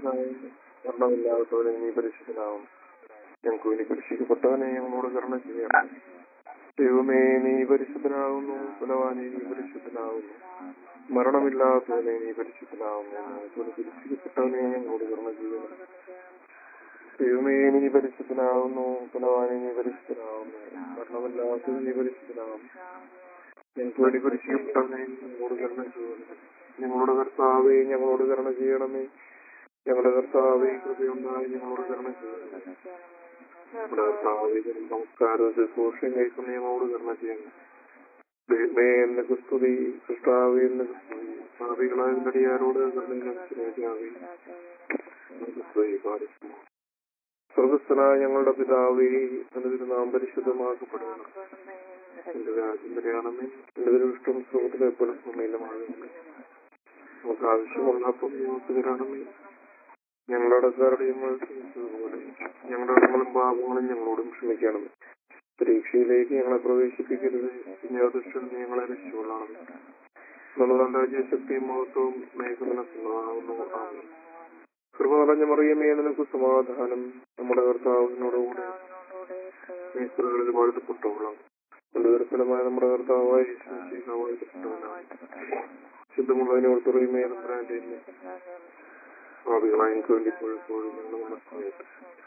പരിശുദ്ധനാകുന്നു മരണമില്ലാത്തവനെ നീ പരിശുദ്ധനാകുന്നു ഞങ്ങൾക്ക് വേണ്ടി പരീക്ഷിക്കപ്പെട്ടവനെ ഞങ്ങളോട് കരുണ ചെയ്യണം ദൈവമേ നീ പരിശുദ്ധനാകുന്നു ബലവാനെ നീ പരിശുദ്ധനാകുന്നു മരണമില്ലാത്തവനെ നീ പരിശുദ്ധനാകുന്നു ഞങ്ങൾക്ക് വേണ്ടി പരീക്ഷിക്കപ്പെട്ടവനെ ഞങ്ങളോട് കരുണ ചെയ്യണം ദൈവമേ നീ പരിശുദ്ധനാകുന്നു ബലവാനെ നീ പരിശുദ്ധനാകുന്നു മരണമില്ലാത്തവനെ നീ പരിശുദ്ധനാകുന്നു ഞങ്ങൾക്ക് വേണ്ടി പരീക്ഷിക്കപ്പെട്ടവനെ ഞങ്ങളോട് കരുണ ചെയ്യണം ഞങ്ങളുടെ കർത്താവെ ഞങ്ങളോട് കരുണ ചെയ്യണമേ ഞങ്ങളുടെ കർത്താവെ കൃപയുണ്ടായി ഞങ്ങളോട് കരുണ ചെയ്യണമേ നമ്മുടെ കർത്താവെ നമസ്കാരം ശുശ്രൂഷയും കഴിക്കുന്ന ഞങ്ങളോട് കരുണ ചെയ്യണം ദൈവമേ എന്ന ക്രിസ്തുതി കൃഷ്ണാവെ എന്ന ക്രിസ്തുതി ഭാവികളായ നടിയാരോട് കരുണയാവേ ക്രിസ്തുതി പാലിക്കുന്നു സ്വർഗസ്ഥനായ ഞങ്ങളുടെ പിതാവേ എന്നതിന് നാം പരിശുദ്ധമാക്കപ്പെടണം എന്റെ രാജ്യം വരികയാണമേ എന്റെ ഇഷ്ടം സ്വർഗത്തിലെ എപ്പോഴും ഭൂമിയിലുമാകണമേ നമുക്ക് ആവശ്യമുള്ള അപ്പം ഞങ്ങൾക്ക് തരണമേ ഞങ്ങളുടെ കാരുടെയും ക്ഷമിച്ചതുപോലെ ഞങ്ങളുടെ കടങ്ങളും പാപങ്ങളും ഞങ്ങളോടും ക്ഷമിക്കണമേ പരീക്ഷയിലേക്ക് ഞങ്ങളെ പ്രവേശിപ്പിക്കരുത് ദുഷ്ടൻ ഞങ്ങളെ രക്ഷിക്കൊള്ളണമേ നമ്മുടെ രാജ്യശക്തിയും മഹത്വവും മേഖലനമാകുന്നു ആമേ കൃപ നിറഞ്ഞ മറിയമേ നിനക്ക് സമാധാനം നമ്മുടെ കർത്താവിനോടുകൂടെ മേഖലകളിൽ വാഴ്ത്തപ്പെട്ടവളാം കൊണ്ടുവരഫലമായ നമ്മുടെ കർത്താവായ യേശുമിശിഹാ വാഴ്ത്തപ്പെട്ടവനാണ് ശുദ്ധമുള്ളതിനോട് തുറയുമേ നമ്പ്രാന്റെ ഭാവികളായ എനിക്ക് വേണ്ടി ഇപ്പോഴും ഞങ്ങൾ മനസ്സിലായിട്ട്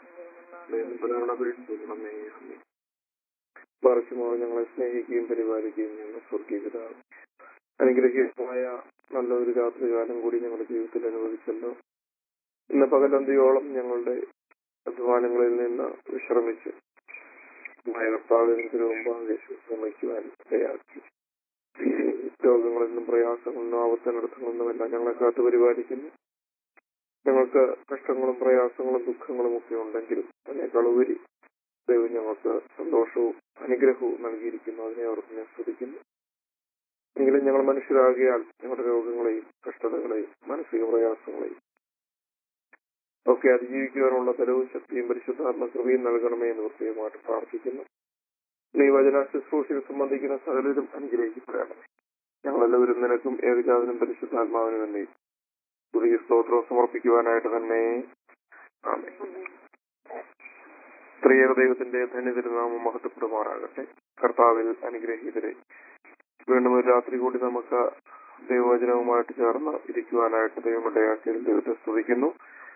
പരസ്യമായി ഞങ്ങളെ സ്നേഹിക്കുകയും പരിപാലിക്കുകയും ഞങ്ങൾ സ്വർഗീയതാവും അനുഗ്രഹീതമായ നല്ലൊരു രാത്രികാലം കൂടി ഞങ്ങളുടെ ജീവിതത്തിൽ അനുഭവിച്ചല്ലോ ഇന്ന് പകലന്തിയോളം ഞങ്ങളുടെ അധ്വാനങ്ങളിൽ നിന്ന് വിശ്രമിച്ച് കർത്താവിന് മുമ്പാകെ ശ്രമിക്കുവാൻ ഇടയാക്കി രോഗങ്ങളിൽ നിന്നും പ്രയാസങ്ങളിൽ നിന്നും ആവർത്തനടത്തങ്ങളിൽ നിന്നുമെല്ലാം ഞങ്ങളെ കാത്തു പരിപാലിക്കുന്നു ഞങ്ങൾക്ക് കഷ്ടങ്ങളും പ്രയാസങ്ങളും ദുഃഖങ്ങളും ഒക്കെ ഉണ്ടെങ്കിലും അതിനേക്കാൾ ഉപരി ദൈവം ഞങ്ങൾക്ക് സന്തോഷവും അനുഗ്രഹവും നൽകിയിരിക്കുന്നു അതിനെ അവർക്ക് ഞാൻ സ്തുതിക്കുന്നു എങ്കിലും ഞങ്ങൾ മനുഷ്യരാകിയാൽ ഞങ്ങളുടെ രോഗങ്ങളെയും കഷ്ടതകളെയും മാനസിക പ്രയാസങ്ങളെയും ഒക്കെ അതിജീവിക്കുവാനുള്ള ബലവും ശക്തിയും പരിശുദ്ധാത്മ കൃപയും നൽകണമേ എന്ന് പ്രത്യേകമായിട്ട് പ്രാർത്ഥിക്കുന്നു നീ വചന ശുശ്രൂഷയിൽ സംബന്ധിക്കുന്ന സകലരും അനുഗ്രഹിക്കപ്പെടണമേ ഞങ്ങളെല്ലാവരും നിനക്കും ഏകജാതനും പരിശുദ്ധാത്മാവിനും എന്നേ പുതിയ സ്തോത്രം സമർപ്പിക്കുവാനായിട്ട് തന്നെ ആമേ സ്ത്രീയ ദൈവത്തിന്റെ ധന്യതിരുനാമം മഹത്വപ്പെടുമാറാകട്ടെ കർത്താവിൽ അനുഗ്രഹീതരെ വീണ്ടും ഒരു രാത്രി കൂടി നമുക്ക് ദൈവവചനവുമായിട്ട് ചേർന്ന് ഇരിക്കുവാനായിട്ട് ദൈവമിടയാക്കിയതിൽ ദൈവത്തെ സ്തുതിക്കുന്നു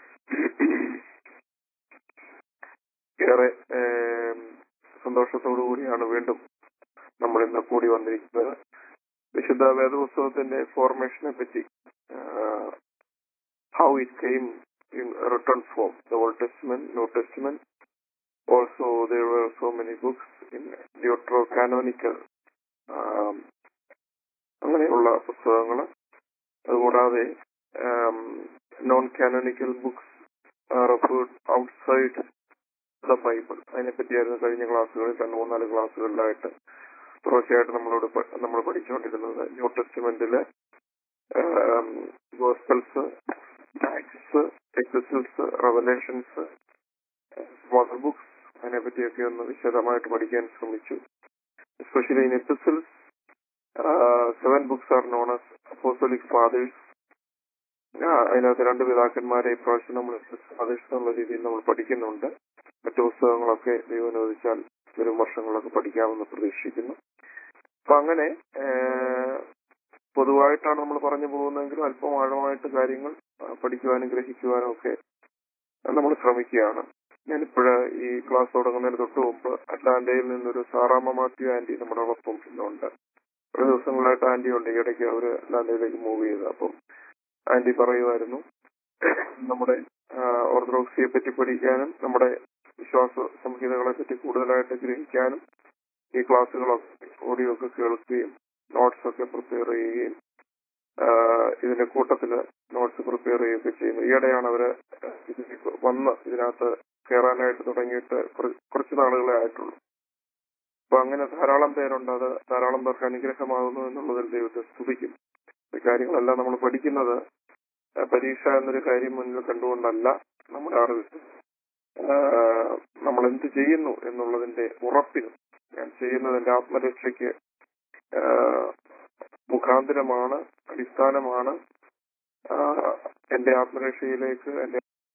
ഏറെ സന്തോഷത്തോടു കൂടിയാണ് വീണ്ടും നമ്മൾ ഇന്ന് കൂടി വന്നിരിക്കുന്നത് വിശുദ്ധ വേദപുസ്തകത്തിന്റെ ഫോർമേഷനെ പറ്റി how it came in written form, the Old Testament, New Testament. Also, there were so many books in Deuterocanonical. അങ്ങനെയുള്ള പുസ്തകങ്ങൾ അതുകൂടാതെ non canonical books referred outside the Bible അതിനെപ്പറ്റിയായിരുന്നു കഴിഞ്ഞ ക്ലാസ്സുകളിൽ രണ്ട് മൂന്നാല് ക്ലാസ്സുകളിലായിട്ട് തുടർച്ചയായിട്ട് നമ്മളോട് നമ്മൾ പഠിച്ചുകൊണ്ടിരുന്നത് ന്യൂ ടെസ്റ്റ്മെന്റിലെ gospels acts epistles revelations mother books അതിനെ പറ്റിയൊക്കെ ഒന്ന് വിശദമായിട്ട് പഠിക്കാൻ ശ്രമിച്ചു especially in epistles seven books are known as apostolic fathers അതിനകത്ത് രണ്ട് പിതാക്കന്മാരെ ഇപ്രാവശ്യം നമ്മൾ ഫാദേഴ്സ് എന്നുള്ള രീതിയിൽ നമ്മൾ പഠിക്കുന്നുണ്ട് മറ്റു പുസ്തകങ്ങളൊക്കെ ദൈവം അനുവദിച്ചാൽ വരും വർഷങ്ങളൊക്കെ പഠിക്കാമെന്ന് പ്രതീക്ഷിക്കുന്നു അപ്പൊ അങ്ങനെ പൊതുവായിട്ടാണ് നമ്മൾ പറഞ്ഞു പോകുന്നതെങ്കിലും അല്പം ആഴമായിട്ട് കാര്യങ്ങൾ പഠിക്കുവാനും ഗ്രഹിക്കുവാനും ഒക്കെ നമ്മൾ ശ്രമിക്കുകയാണ് ഞാനിപ്പോഴ് ഈ ക്ലാസ് തുടങ്ങുന്നതിന് തൊട്ട് മുമ്പ് അറ്റ്ലാന്റയിൽ നിന്നൊരു സാറാമ്മ മാത്യു ആന്റി നമ്മുടെ ഒപ്പം ഇന്നുണ്ട് ഒരു ദിവസങ്ങളായിട്ട് ആന്റി ഉണ്ട് ഇടയ്ക്ക് അവര് അറ്റ്ലാന്റയിലേക്ക് മൂവ് ചെയ്ത് അപ്പം ആന്റി പറയുമായിരുന്നു നമ്മുടെ ഓർത്തഡോക്സിയെ പറ്റി പഠിക്കാനും നമ്മുടെ വിശ്വാസ സംഹിതകളെ പറ്റി കൂടുതലായിട്ട് ഗ്രഹിക്കാനും ഈ ക്ലാസ്സുകളൊക്കെ ഓഡിയോ ഒക്കെ കേൾക്കുകയും നോട്ട്സ് ഒക്കെ പ്രിപ്പയർ ചെയ്യുകയും ഇതിന്റെ കൂട്ടത്തില് നോട്ട്സ് പ്രിപ്പയർ ചെയ്യുകയൊക്കെ ചെയ്യുന്നു ഈയിടെയാണ് അവര് ഇതിലേക്ക് വന്ന് ഇതിനകത്ത് കയറാനായിട്ട് തുടങ്ങിയിട്ട് കുറച്ച് നാളുകളെ ആയിട്ടുള്ളൂ അപ്പൊ അങ്ങനെ ധാരാളം പേരുണ്ട് അത് ധാരാളം പേർക്ക് അനുഗ്രഹമാകുന്നു എന്നുള്ളതിൽ ദൈവത്തെ സ്തുതിക്കും ഈ കാര്യങ്ങളെല്ലാം നമ്മൾ പഠിക്കുന്നത് പരീക്ഷ എന്നൊരു കാര്യം മുന്നിൽ കണ്ടുകൊണ്ടല്ല നമ്മുടെ അറിവ് നമ്മൾ എന്ത് ചെയ്യുന്നു എന്നുള്ളതിന്റെ ഉറപ്പിനും ഞാൻ ചെയ്യുന്നത് എന്റെ ആത്മരക്ഷയ്ക്ക് മുഖാന്തരമാണ് അടിസ്ഥാനമാണ് എന്റെ ആത്മരക്ഷയിലേക്ക് എന്റെ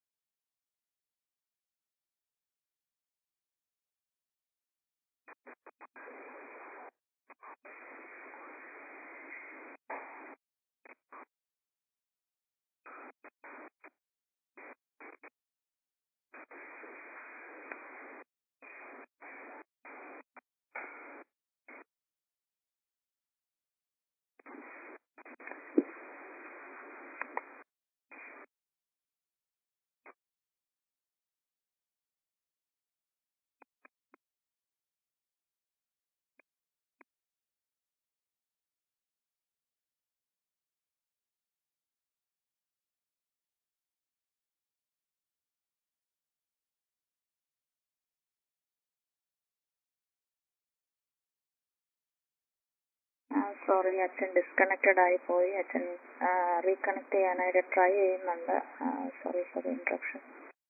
സോറി അച്ഛൻ ഡിസ്കണക്റ്റഡ് ആയി പോയി അച്ഛൻ റീകണക്ട് ചെയ്യാനായിട്ട് ട്രൈ ചെയ്യുന്നുണ്ട് sorry for interruption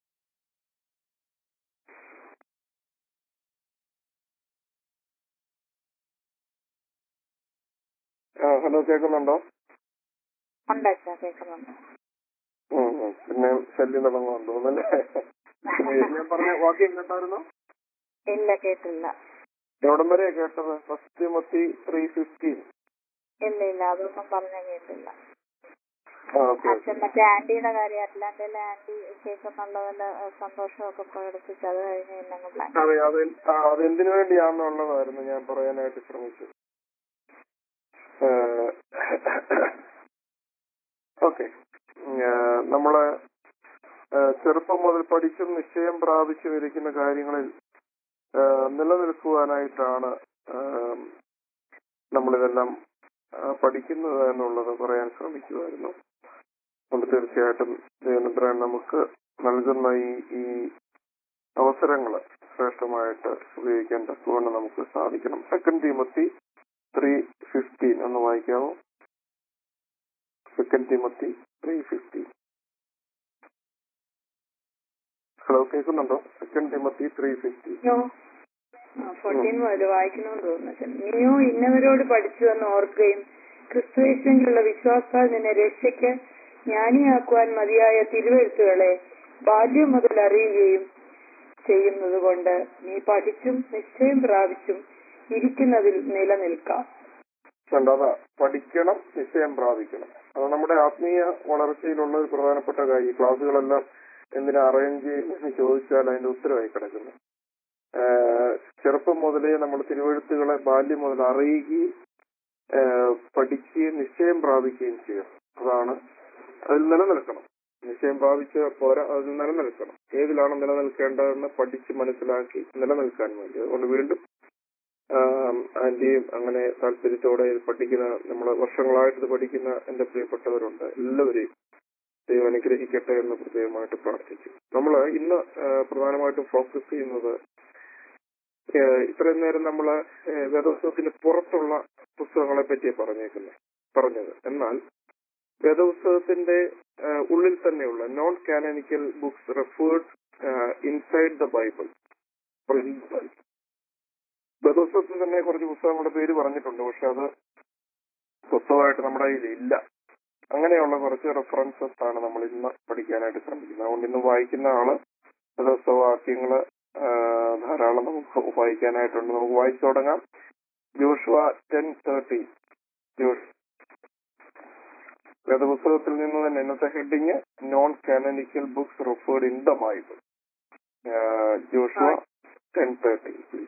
ah hello കേൾക്കുന്നുണ്ടോ ഉണ്ട് അച്ഛാ കേൾക്കുന്നുണ്ട് ഉം, ഉം. പിന്നെ ശല്യം തുടങ്ങുമെന്ന് തോന്നുന്നല്ലേ ഞാൻ പറഞ്ഞ വാക്യം കേട്ടായിരുന്നോ ഇല്ല കേട്ടില്ല എവിടം വരെയാ കേട്ടത് ഫസ്റ്റ് മത്തി ത്രീ ഫിഫ്റ്റീൻ ഇല്ല ഇല്ല അതൊന്നും പറഞ്ഞ കേട്ടില്ല ആ ഓക്കെ അച്ഛൻ മറ്റേ ആന്റിയുടെ കാര്യം അറ്റ്ലാന്റയിലെ ആന്റി കേൾക്കുന്നുള്ള വല്ല സന്തോഷമൊക്കെ പ്രകടിപ്പിച്ച് അത് കഴിഞ്ഞ് പിന്നെ പ്ലാൻ അതെ അത് ആ, അതെന്തിനു വേണ്ടിയാണെന്നുള്ളതായിരുന്നു ഞാൻ പറയാനായിട്ട് ശ്രമിച്ചത് ഓക്കെ നമ്മള് ആ, ചെറുപ്പം മുതൽ പഠിച്ചും നിശ്ചയം പ്രാപിച്ചും ഇരിക്കുന്ന കാര്യങ്ങളിൽ ആ, നിലനിൽക്കുവാനായിട്ടാണ് ആ, നമ്മളിതെല്ലാം ആ, പഠിക്കുന്നത് എന്നുള്ളത് പറയാൻ ശ്രമിക്കുമായിരുന്നു അതുകൊണ്ട് തീർച്ചയായിട്ടും ദൈവനിദ്രൻ നമുക്ക് നൽകുന്ന ഈ ഈ അവസരങ്ങൾ ശ്രേഷ്ഠമായിട്ട് ഉപയോഗിക്കാൻ തക്കവണ്ണം നമുക്ക് സാധിക്കണം സെക്കൻഡ് തിമത്തി ത്രീ ഫിഫ്റ്റീൻ ഒന്ന് വായിക്കാമോ second Timothy three fifteen hello കേൾക്കുന്നുണ്ടോ second Timothy three fifteen fourteen മുതൽ വായിക്കണമെന്ന് തോന്നുന്നു അച്ഛൻ. നീയോ ഇന്നവരോട് പഠിച്ചു എന്ന് ഓർക്കുകയും ക്രിസ്തുവേശനിലുള്ള വിശ്വാസത്താൽ നിന്നെ രക്ഷയ്ക്ക് ജ്ഞാനിയാക്കുവാൻ മതിയായ തിരുവെഴുത്തുകളെ ബാല്യം മുതൽ അറിയുകയും ചെയ്യുന്നത് കൊണ്ട് നീ പഠിച്ചും നിശ്ചയം പ്രാപിച്ചും ഇരിക്കുന്നതിൽ നിലനിൽക്കാം അതാ പഠിക്കണം നിശ്ചയം പ്രാപിക്കണം അത് നമ്മുടെ ആത്മീയ വളർച്ചയിലുള്ള ഒരു പ്രധാനപ്പെട്ട കാര്യം ഈ ക്ലാസ്സുകളെല്ലാം എന്തിനാ അറേഞ്ച് ചെയ്യുന്നതെന്ന് ചോദിച്ചാൽ അതിന്റെ ഉത്തരവായി കിടക്കുന്നു ആഹ് ചെറുപ്പം മുതലേ നമ്മൾ തിരുവഴുത്തുകളെ ബാല്യം മുതൽ അറിയുകയും ആഹ് പഠിക്കുകയും നിശ്ചയം പ്രാപിക്കുകയും ചെയ്യണം അതാണ് അതിൽ നിലനിൽക്കണം നിശ്ചയം പ്രാപിച്ച പോരാ അതിൽ നിലനിൽക്കണം ഏതിലാണ് നിലനിൽക്കേണ്ടതെന്ന് പഠിച്ച് മനസ്സിലാക്കി നിലനിൽക്കാൻ വേണ്ടി അതുകൊണ്ട് വീണ്ടും ആം, ആന്റിയും അങ്ങനെ താല്പര്യത്തോടെ ഇത് പഠിക്കുന്ന നമ്മൾ വർഷങ്ങളായിട്ട് ഇത് പഠിക്കുന്ന എന്റെ പ്രിയപ്പെട്ടവരുണ്ട് എല്ലാവരെയും ദൈവം അനുഗ്രഹിക്കട്ടെ എന്ന് പ്രത്യേകമായിട്ട് പ്രാർത്ഥിച്ചു നമ്മൾ ഇന്ന് ആ, പ്രധാനമായിട്ടും ഫോക്കസ് ചെയ്യുന്നത് ആ, ഇത്രയും നേരം നമ്മൾ വേദോത്സവത്തിന് പുറത്തുള്ള പുസ്തകങ്ങളെ പറ്റിയാണ് പറഞ്ഞേക്കുന്നത് പറഞ്ഞത് എന്നാൽ വേദോത്സവത്തിന്റെ ആ, ഉള്ളിൽ തന്നെയുള്ള non canonical books referred inside the Bible വേദോത്സവത്തിൽ തന്നെ കുറച്ച് പുസ്തകങ്ങളുടെ പേര് പറഞ്ഞിട്ടുണ്ട് പക്ഷെ അത് പുസ്തകമായിട്ട് നമ്മുടെ കയ്യിൽ ഇല്ല അങ്ങനെയുള്ള കുറച്ച് റെഫറൻസസ് ആണ് നമ്മൾ ഇന്ന് പഠിക്കാനായിട്ട് ശ്രമിക്കുന്നത് അതുകൊണ്ട് ഇന്ന് വായിക്കുന്ന ആള് വേദോത്സവ വാക്യങ്ങള് ആ, ധാരാളം നമുക്ക് വായിക്കാനായിട്ടുണ്ട് നമുക്ക് വായിച്ചു തുടങ്ങാം ജോഷുവ ടെൻ തേർട്ടി ജോഷ് വേദപുസ്തകത്തിൽ നിന്ന് തന്നെ ഇന്നത്തെ heading non canonical books referred in the Bible Joshua ten thirty please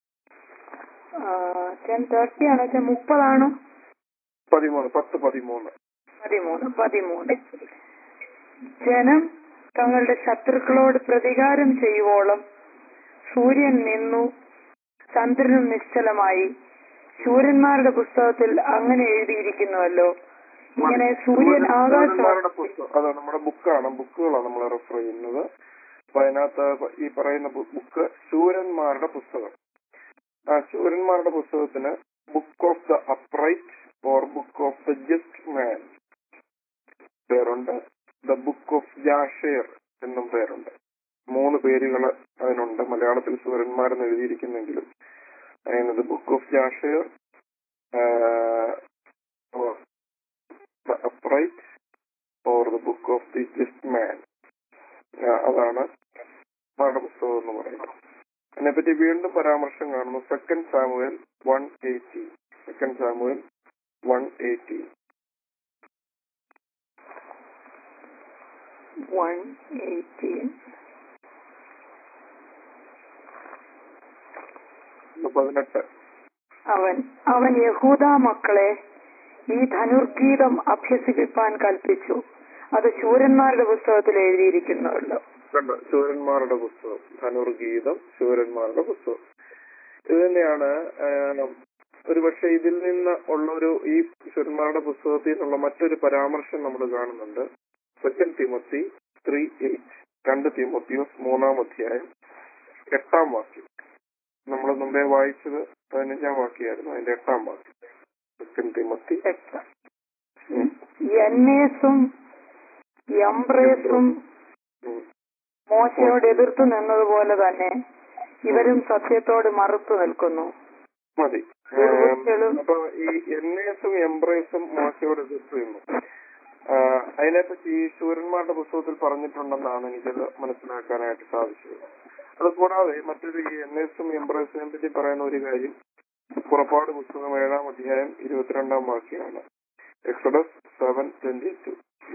ten thirty ആണോ അച്ഛൻ മുപ്പതാണോ പതിമൂന്ന് പത്ത് പതിമൂന്ന് പതിമൂന്ന് പതിമൂന്ന് ജനം തങ്ങളുടെ ശത്രുക്കളോട് പ്രതികാരം ചെയ്യുവോളം സൂര്യൻ നിന്നു ചന്ദ്രനും നിശ്ചലമായി ശൂരന്മാരുടെ പുസ്തകത്തിൽ അങ്ങനെ എഴുതിയിരിക്കുന്നുവല്ലോ ഇങ്ങനെ സൂര്യൻ ആകാശം ശൂരന്മാരുടെ പുസ്തകം അത് നമ്മുടെ ബുക്കാണ് ബുക്കുകളാണ് നമ്മൾ റെഫർ ചെയ്യുന്നത് അപ്പൊ അതിനകത്ത് ഈ പറയുന്ന ബുക്ക് ശൂരന്മാരുടെ പുസ്തകം ആ ശൂരന്മാരുടെ പുസ്തകത്തിന് book of the upright or book of the just man പേരുണ്ട് ദ ബുക്ക് ഓഫ് ജാഷേർ എന്നും പേരുണ്ട് മൂന്ന് പേരുകൾ അതിനുണ്ട് മലയാളത്തിൽ സൂര്യന്മാരെന്ന് എഴുതിയിരിക്കുന്നെങ്കിലും അതിനത് book of Jasher the upright or the book of the just man അതാണ് പാഠപുസ്തകം എന്ന് പറയുന്നത് അതിനെപ്പറ്റി വീണ്ടും പരാമർശം കാണുന്നു second Samuel one eighty second Samuel one eighty one eighteen പതിനെട്ട് അവൻ അവൻ യഹൂദ മക്കളെ ഈ ധനുർഗീതം അഭ്യസിപ്പിപ്പാൻ കൽപ്പിച്ചു അത് ശൂരന്മാരുടെ പുസ്തകത്തിൽ എഴുതിയിരിക്കുന്നുവല്ലോ കണ്ടോ ശൂരന്മാരുടെ പുസ്തകം ധനുർഗീതം ശൂരന്മാരുടെ പുസ്തകം ഇത് തന്നെയാണ് ആഹ്, ഒരുപക്ഷെ ഇതിൽ നിന്ന് ഉള്ള ഒരു ഈ ശൂരന്മാരുടെ പുസ്തകത്തിൽ നിന്നുള്ള മറ്റൊരു പരാമർശം നമ്മൾ കാണുന്നുണ്ട് സെക്കൻഡ് തിമത്തി ത്രീ എയ്റ്റ് രണ്ട് തിമത്തിയോസ് മൂന്നാം അധ്യായം എട്ടാം വാക്യം നമ്മൾ മുമ്പേ വായിച്ചത് പതിനഞ്ചാം വാക്യമായിരുന്നു അതിന്റെ എട്ടാം വാക്യം സെക്കൻഡ് തിമത്തി യന്നേസും യംബ്രേസും ഉം. മോശയോട് എതിർത്തു നിന്നതുപോലെ തന്നെ ഇവരും സത്യത്തോട് മറുത്തു നിൽക്കുന്നു മതി ദുർവൃത്തികളും- അപ്പൊ ഈ എന്നേസും എംബ്രേസും മോശയോട് എതിർത്ത് നിന്നു ആഹ് അതിനെപ്പറ്റി ഈ ശൂരന്മാരുടെ പുസ്തകത്തിൽ പറഞ്ഞിട്ടുണ്ടെന്നാണ് എനിക്കത് മനസ്സിലാക്കാനായിട്ട് സാധിച്ചത് അത് കൂടാതെ മറ്റൊരു ഈ എന്നേസും എംബ്രേസിനെ പറ്റി പറയുന്ന ഒരു കാര്യം പുറപ്പാട് പുസ്തകം ഏഴാം അധ്യായം ഇരുപത്തിരണ്ടാം വാക്യമാണ് എക്സഡസ് സെവൻ ട്വന്റി ടു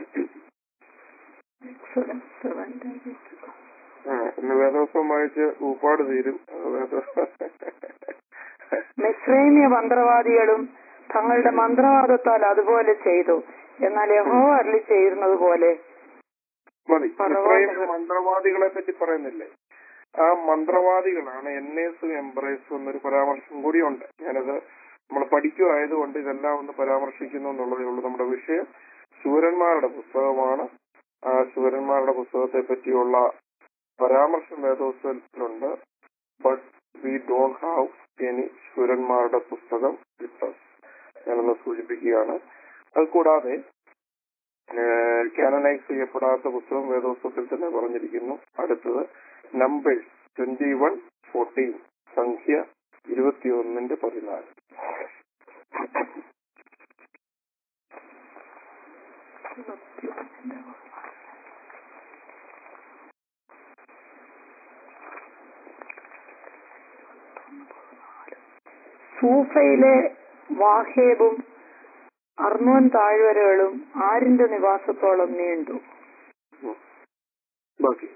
ഇന്ന് വേദോത്സവം വായിച്ച് ഊപ്പാട് തീരും അത് വേദ- മിശ്രൈമ്യ മന്ത്രവാദികളും തങ്ങളുടെ മന്ത്രവാദത്താൽ അതുപോലെ ചെയ്തു എന്നാൽ യഹോ അരളി ചെയ്യുന്നത് പോലെ മതി പറവാ- ഇസ്രായേൽ മന്ത്രവാദികളെ പറ്റി പറയുന്നില്ലേ ആ മന്ത്രവാദികളാണ് എന്നേസും എംബ്രേസും എന്നൊരു പരാമർശം കൂടിയുണ്ട് ഞാനത് നമ്മൾ പഠിക്കുമായതുകൊണ്ട് ഇതെല്ലാം ഒന്ന് പരാമർശിക്കുന്നു എന്നുള്ളതേ ഉള്ളൂ നമ്മുടെ വിഷയം ശൂരന്മാരുടെ പുസ്തകമാണ് ആ ശൂരന്മാരുടെ പുസ്തകത്തെ പറ്റിയുള്ള പരാമർശം വേദോത്സവത്തിലുണ്ട് but we don't have any ശൂരന്മാരുടെ പുസ്തകം വിത്ത് us. ഞാനൊന്ന് സൂചിപ്പിക്കുകയാണ് അത് കൂടാതെ കാനനൈസ് ചെയ്യപ്പെടാത്ത പുസ്തകം വേദോത്സവത്തിൽ തന്നെ പറഞ്ഞിരിക്കുന്നു അടുത്തത് നമ്പേഴ്സ് ട്വന്റി വൺ ഫോർട്ടീൻ സംഖ്യ ഇരുപത്തിയൊന്നിന്റെ പതിനാല് സൂഫയിലെ വാഹേബും അർണോൻ താഴ്വരകളും ആരിന്റെ നിവാസത്തോളം നീണ്ടു ഉം. ബാക്കി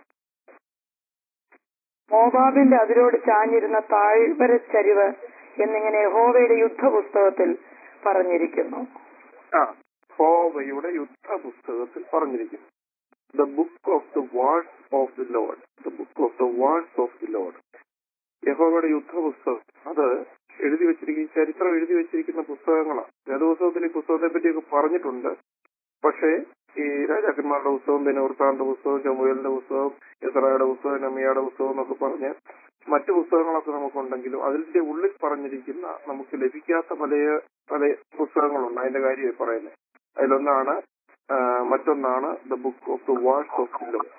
മോബാബിന്റെ അതിരോട് ചാഞ്ഞിരുന്ന താഴ്വരച്ചരിവ് എന്നിങ്ങനെ യഹോവയുടെ യുദ്ധപുസ്തകത്തിൽ പറഞ്ഞിരിക്കുന്നു ആ ഹോവയുടെ യുദ്ധ പുസ്തകത്തിൽ പറഞ്ഞിരിക്കുന്നു the book of the wars of the Lord the book of the wars of the Lord യഹോവയുടെ യുദ്ധ പുസ്തകം അത് എഴുതി വെച്ചിരിക്കുന്ന ചരിത്രം എഴുതി വെച്ചിരിക്കുന്ന പുസ്തകങ്ങളാണ് വേദപുസ്തകത്തിൽ ഈ പുസ്തകത്തെ പറ്റിയൊക്കെ പറഞ്ഞിട്ടുണ്ട് പക്ഷേ ഈ രാജാക്കന്മാരുടെ പുസ്തകം ദിനവൃത്താന്ത പുസ്തകം ചമുയലിന്റെ പുസ്തകം ഇസ്രായുടെ പുസ്തകം നമിയുടെ പുസ്തകം എന്നൊക്കെ പറഞ്ഞ് മറ്റു പുസ്തകങ്ങളൊക്കെ നമുക്കുണ്ടെങ്കിലും അതിന്റെ ഉള്ളിൽ പറഞ്ഞിരിക്കുന്ന നമുക്ക് ലഭിക്കാത്ത പല പല പുസ്തകങ്ങളുണ്ട് അതിന്റെ കാര്യമായി പറയുന്നത് അതിലൊന്നാണ് ആ, മറ്റൊന്നാണ് the book of the wars of the Lord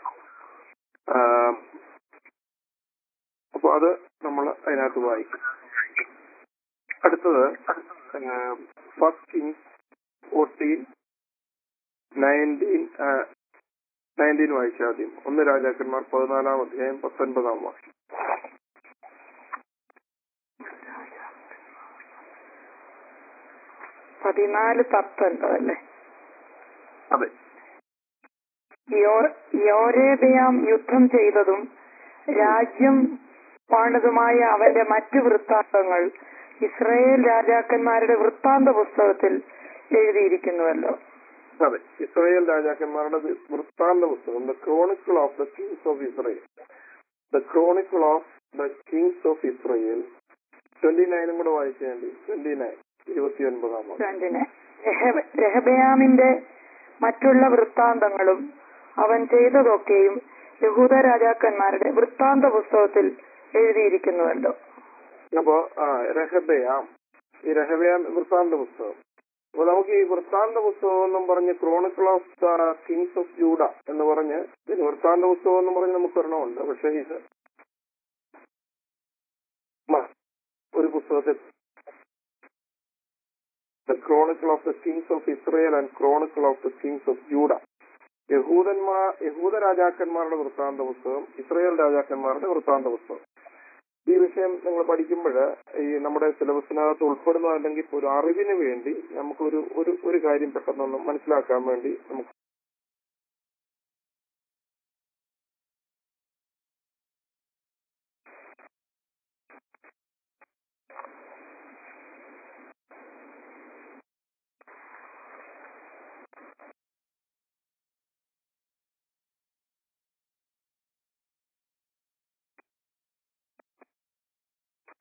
അപ്പൊ അത് നമ്മൾ അതിനകത്ത് വായിക്കും അടുത്തത് first Kings fourteen nineteen nineteen വായിച്ച ആദ്യം ഒന്ന് രാജാക്കന്മാർ പതിനാലാം അധ്യായം പത്തൊൻപതാം വാക്യം പതിനാല് പത്തൊൻപതല്ലേ അതെ യോ- യോരേബയാം യുദ്ധം ചെയ്തതും രാജ്യം പണിതുമായ അവന്റെ മറ്റു വൃത്താന്തങ്ങൾ ഇസ്രായേൽ രാജാക്കന്മാരുടെ വൃത്താന്ത പുസ്തകത്തിൽ എഴുതിയിരിക്കുന്നുവല്ലോ അതെ ഇസ്രായേൽ രാജാക്കന്മാരുടെ വി- വൃത്താന്ത പുസ്തകം the chronicle of the kings of Israel the chronicle of the kings of Israel twenty നയനും കൂടെ വായിച്ചേണ്ടി ട്വന്റി നയൻ ഇരുപത്തി ഒൻപതാം വാക്യം രണ്ടിന് രഹബ- രഹബയാമിന്റെ മറ്റുള്ള വൃത്താന്തങ്ങളും അവൻ ചെയ്തതൊക്കെയും യഹൂദ രാജാക്കന്മാരുടെ വൃത്താന്ത പുസ്തകത്തിൽ എഴുതിയിരിക്കുന്നുവല്ലോ അപ്പോ ആ രഹബയാം ഈ രഹബയാം വൃത്താന്ത പുസ്തകം അപ്പൊ നമുക്ക് ഈ വൃത്താന്ത പുസ്തകം എന്നും പറഞ്ഞ് chronicle of the kings of Judah എന്ന് പറഞ്ഞ് ഇതിന് വൃത്താന്ത പുസ്തകം എന്ന് പറഞ്ഞ് നമുക്ക് ഒരെണ്ണമുണ്ട് പക്ഷെ ഇത് മ- ഒരു പുസ്തകത്തിൽ the chronicle of the kings of Israel and chronicle of the kings of Judah യഹൂദന്മാർ യഹൂദ രാജാക്കന്മാരുടെ വൃത്താന്ത പുസ്തകം ഇസ്രയേൽ രാജാക്കന്മാരുടെ വൃത്താന്ത പുസ്തകം ഈ വിഷയം നിങ്ങൾ പഠിക്കുമ്പോൾ ഈ നമ്മുടെ സിലബസിനകത്ത് ഉൾപ്പെടുന്ന അല്ലെങ്കിൽ ഒരു അറിവിന് വേണ്ടി നമുക്കൊരു ഒരു ഒരു കാര്യം പെട്ടെന്നൊന്ന് മനസ്സിലാക്കാൻ വേണ്ടി നമുക്ക്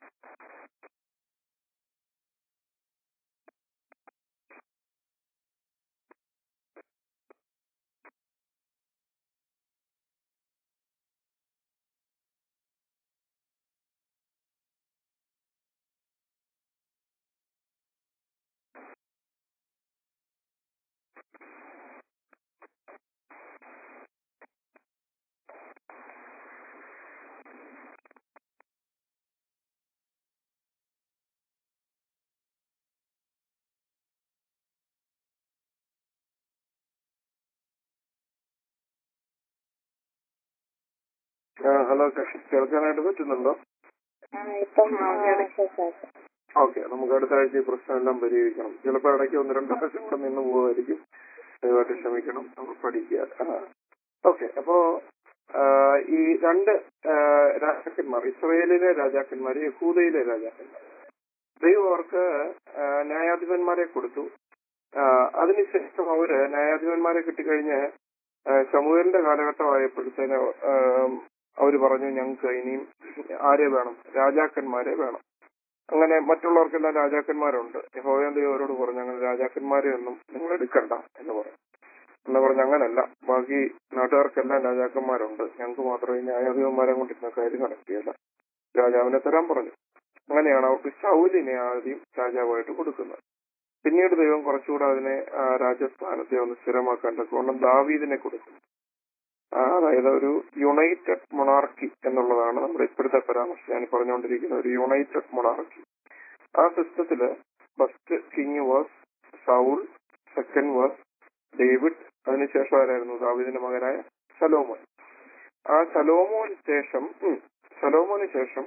ആ, ഹലോ കക്ഷി കേൾക്കാനായിട്ട് പറ്റുന്നുണ്ടോ ആ, ഇപ്പം ആ, കേൾക്കാം. ഓക്കെ നമുക്ക് അടുത്ത ആഴ്ച ഈ പ്രശ്നമെല്ലാം പരിഹരിക്കണം ചിലപ്പോൾ ഇടയ്ക്ക് ഒന്ന് രണ്ട് പ്രാവശ്യം കൂടെ നിന്ന് പോകുമായിരിക്കും ദയവായിട്ട് ക്ഷമിക്കണം നമ്മൾ പഠിക്കുക ഓക്കെ അപ്പോ ആ, ഈ രണ്ട് ആ, രാജാക്കന്മാർ ഇസ്രയേലിലെ രാജാക്കന്മാർ യഹൂദയിലെ രാജാക്കന്മാർ ദൈവം അവർക്ക് ആ, ന്യായാധിപന്മാരെ കൊടുത്തു ആ, അതിനുശേഷം അവര് ന്യായാധിപന്മാരെ കിട്ടിക്കഴിഞ്ഞ് ആ, ശമൂവേലിന്റെ കാലഘട്ടമായപ്പോഴത്തേന് ആ, അവര് പറഞ്ഞു ഞങ്ങൾക്ക് ഇനിയും ആരെ വേണം രാജാക്കന്മാരെ വേണം അങ്ങനെ മറ്റുള്ളവർക്കെല്ലാം രാജാക്കന്മാരുണ്ട് യഹോവയാൻ ദൈവം അവരോട് പറഞ്ഞു അങ്ങനെ രാജാക്കന്മാരെ ഒന്നും നിങ്ങൾ എടുക്കണ്ട എന്ന് പറഞ്ഞു എന്ന് പറഞ്ഞ അങ്ങനല്ല ബാക്കി നാട്ടുകാർക്കെല്ലാം രാജാക്കന്മാരുണ്ട് ഞങ്ങൾക്ക് മാത്രമേ ന്യായാധിപന്മാരെ കൊണ്ടിരുന്ന കാര്യം നടക്കുകയില്ല രാജാവിനെ തരാൻ പറഞ്ഞു അങ്ങനെയാണ് അവർക്ക് ശൗലിനെ ആദ്യം രാജാവായിട്ട് കൊടുക്കുന്നത് പിന്നീട് ദൈവം കുറച്ചുകൂടെ അതിനെ ആ, രാജസ്ഥാനത്തെ ഒന്ന് സ്ഥിരമാക്കാൻ തക്കവണ്ണം ദാവീദിനെ കൊടുക്കുന്നു ആ, അതായത് ഒരു യുണൈറ്റഡ് മൊണാർക്കി എന്നുള്ളതാണ് നമ്മുടെ ഇപ്പോഴത്തെ പരാമർശം ഞാൻ പറഞ്ഞുകൊണ്ടിരിക്കുന്ന ഒരു യുണൈറ്റഡ് മൊണാർക്കി ആ സിസ്റ്റത്തില് first king was Saul second was David അതിനുശേഷം ആരായിരുന്നു ദാവീദിന്റെ മകനായ സലോമോൻ ആ സലോമോന് ശേഷം ഉം, സലോമോന് ശേഷം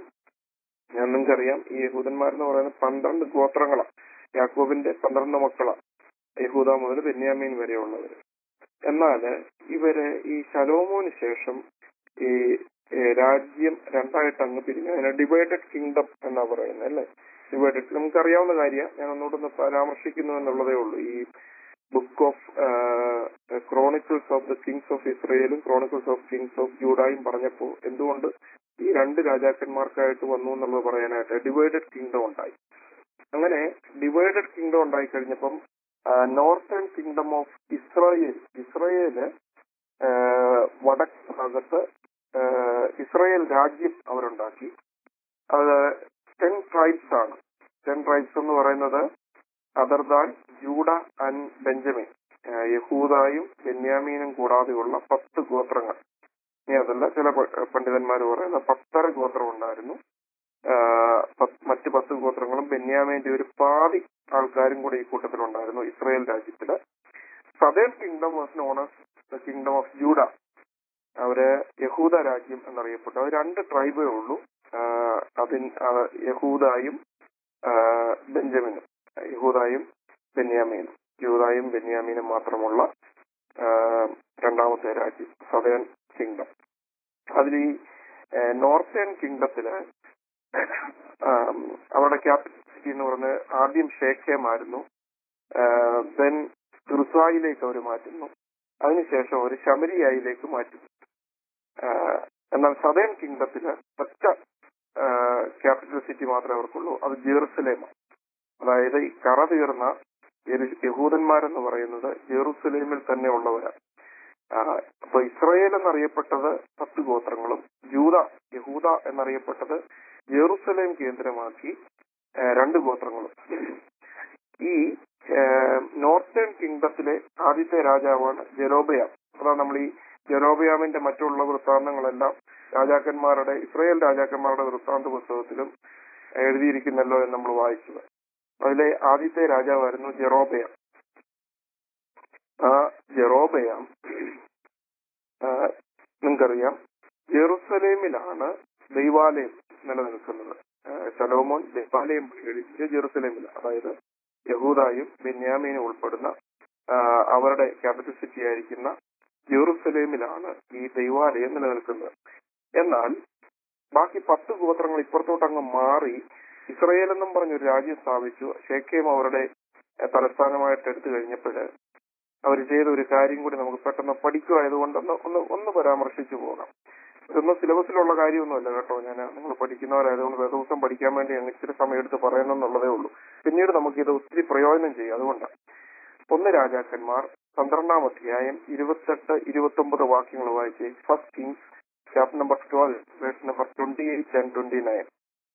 ഞാൻ നിങ്ങൾക്കറിയാം ഈ യഹൂദന്മാരെന്ന് പറയുന്നത് പന്ത്രണ്ട് ഗോത്രങ്ങളാണ് യാക്കോബിന്റെ പന്ത്രണ്ട് മക്കളാ യഹൂദ മുതൽ ബെന്യാമീൻ വരെയുള്ളവര് എന്നാൽ ഇവര് ഈ ശലോമോന് ശേഷം ഈ ഏ, രാജ്യം രണ്ടായിട്ട് അങ്ങ് പിരിഞ്ഞു അതിനെ ഡിവൈഡഡ് കിങ്ഡം എന്നാ പറയുന്നത് അല്ലേ ഡിവൈഡഡ് നമുക്കറിയാവുന്ന കാര്യം ഞാൻ ഒന്നുകൂടെ ഒന്ന് പരാമർശിക്കുന്നു എന്നുള്ളതേ ഉള്ളൂ ഈ book of chronicles of the kings of ഇസ്രയേലും ക്രോണിക്കിൾസ് ഓഫ് കിങ്സ് ഓഫ് ജൂഡായും പറഞ്ഞപ്പോൾ എന്തുകൊണ്ട് ഈ രണ്ട് രാജാക്കന്മാർക്കായിട്ട് വന്നു എന്നുള്ളത് പറയാനായിട്ട് ഡിവൈഡഡ് കിങ്ഡം ഉണ്ടായി അങ്ങനെ ഡിവൈഡഡ് കിങ്ഡം ഉണ്ടായി കഴിഞ്ഞപ്പം northern kingdom of Israel Israel ആ, വടക്ക് ഭാഗത്ത് ആ, ഇസ്രായേൽ രാജ്യം അവരുണ്ടാക്കി അത് ടെൻ ട്രൈബ്സ് ആണ് ടെൻ ട്രൈബ്സ് എന്ന് പറയുന്നത് other Dan Judah and Benjamin ആ, യഹൂദായും ബെന്യാമീനും കൂടാതെയുള്ള പത്ത് ഗോത്രങ്ങൾ ഇനി അതല്ല ചില പണ്ഡിതന്മാർ പറയുന്ന പത്തര ഗോത്രം ഉണ്ടായിരുന്നു ആ, പത്ത് മറ്റ് പത്ത് ഗോത്രങ്ങളും ബെന്യാമിന്റെ ഒരു പാതി ആൾക്കാരും കൂടെ ഈ കൂട്ടത്തിലുണ്ടായിരുന്നു ഇസ്രായേൽ രാജ്യത്തില് southern kingdom was known the kingdom of Judah അവര് യഹൂദ രാജ്യം എന്നറിയപ്പെട്ടു അത് രണ്ട് ട്രൈബേ ഉള്ളൂ ആ, അതിൻ ആ, യഹൂദായും ആ, ബെഞ്ചമിനും യഹൂദായും ബെന്യാമീനും യൂദായും ബെന്യാമീനും മാത്രമുള്ള ആ, രണ്ടാമത്തെ രാജ്യം സദേൺ കിങ്ഡം അതിൽ ഈ നോർത്തേൺ കിങ്ഡത്തില് ആം, അവരുടെ ക്യാപിറ്റൽ സിറ്റി എന്ന് പറഞ്ഞ് ആദ്യം ഷേഖേമായിരുന്നു ദെൻ തുർസായിലേക്ക് അവർ മാറ്റുന്നു അതിനുശേഷം അവർ ശമരിയായിലേക്ക് മാറ്റുന്നു ആ, എന്നാൽ സദേൺ കിങ്ഡത്തിന് ഒറ്റ ക്യാപിറ്റൽ സിറ്റി മാത്രമേ അവർക്കുള്ളൂ അത് ജെറുസലേമാണ് അതായത് ഈ കറ തീർന്ന യെരു- യഹൂദന്മാരെന്ന് പറയുന്നത് ജെറുസലേമിൽ തന്നെ ഉള്ളവരാണ് ആ, അപ്പൊ ഇസ്രയേൽ എന്നറിയപ്പെട്ടത് പത്ത് ഗോത്രങ്ങളും ജൂത യഹൂദ എന്നറിയപ്പെട്ടത് ജെറുസലേം കേന്ദ്രമാക്കി ആ, രണ്ട് ഗോത്രങ്ങളും ഈ നോർത്തേൺ കിങ്ഡത്തിലെ ആദ്യത്തെ രാജാവാണ് ജെറോബയാം അതാണ് നമ്മൾ ഈ ജെറോബയാമിന്റെ മറ്റുള്ള വൃത്താന്തങ്ങളെല്ലാം രാജാക്കന്മാരുടെ ഇസ്രയേൽ രാജാക്കന്മാരുടെ വൃത്താന്ത പുസ്തകത്തിലും എഴുതിയിരിക്കുന്നല്ലോ എന്ന് നമ്മൾ വായിച്ചത് അതിലെ ആദ്യത്തെ രാജാവായിരുന്നു ജെറോബയാം ആ ജെറോബയാം ആ, നിങ്ങൾക്കറിയാം ജെറുസലേമിലാണ് ദൈവാലയം നിലനിൽക്കുന്നത് ആ, ശലോമോൻ ദൈവാലയം കഴിച്ച് ജെറുസലേമിലാണ് അതായത് യഹൂദായും ബെന്യാമീനും ഉൾപ്പെടുന്ന ആ, അവരുടെ ക്യാപിറ്റൽ സിറ്റി ആയിരിക്കുന്ന ജെറുസലേമിലാണ് ഈ ദൈവാലയം നിലനിൽക്കുന്നത് എന്നാൽ ബാക്കി പത്ത് ഗോത്രങ്ങൾ ഇപ്പുറത്തോട്ട് അങ്ങ് മാറി ഇസ്രയേൽ എന്നും പറഞ്ഞൊരു രാജ്യം സ്ഥാപിച്ചു ഷേഖേം അവരുടെ ഏഹ്, തലസ്ഥാനമായിട്ട് എടുത്തു കഴിഞ്ഞപ്പോൾ അവർ ചെയ്ത ഒരു കാര്യം കൂടി നമുക്ക് പെട്ടെന്ന് പഠിക്കുമായതുകൊണ്ട് ഒന്ന് ഒന്ന് ഒന്ന് പരാമർശിച്ചു പോകാം ഇതൊന്നും സിലബസിലുള്ള കാര്യമൊന്നുമല്ല കേട്ടോ ഞാൻ നിങ്ങൾ പഠിക്കുന്നവരായതുകൊണ്ട് വേദവസം പഠിക്കാൻ വേണ്ടി അങ്ങ് ഇച്ചിരി സമയം എടുത്ത് പറയണമെന്നുള്ളതേ ഉള്ളൂ പിന്നീട് നമുക്ക് ഇത് ഒത്തിരി പ്രയോജനം ചെയ്യും അതുകൊണ്ടാണ് ഒന്ന് രാജാക്കന്മാർ പന്ത്രണ്ടാം അധ്യായം ഇരുപത്തെട്ട് ഇരുപത്തൊമ്പത് വാക്യങ്ങൾ വായിച്ച് first Kings chapter number twelve verse number twenty eight and twenty nine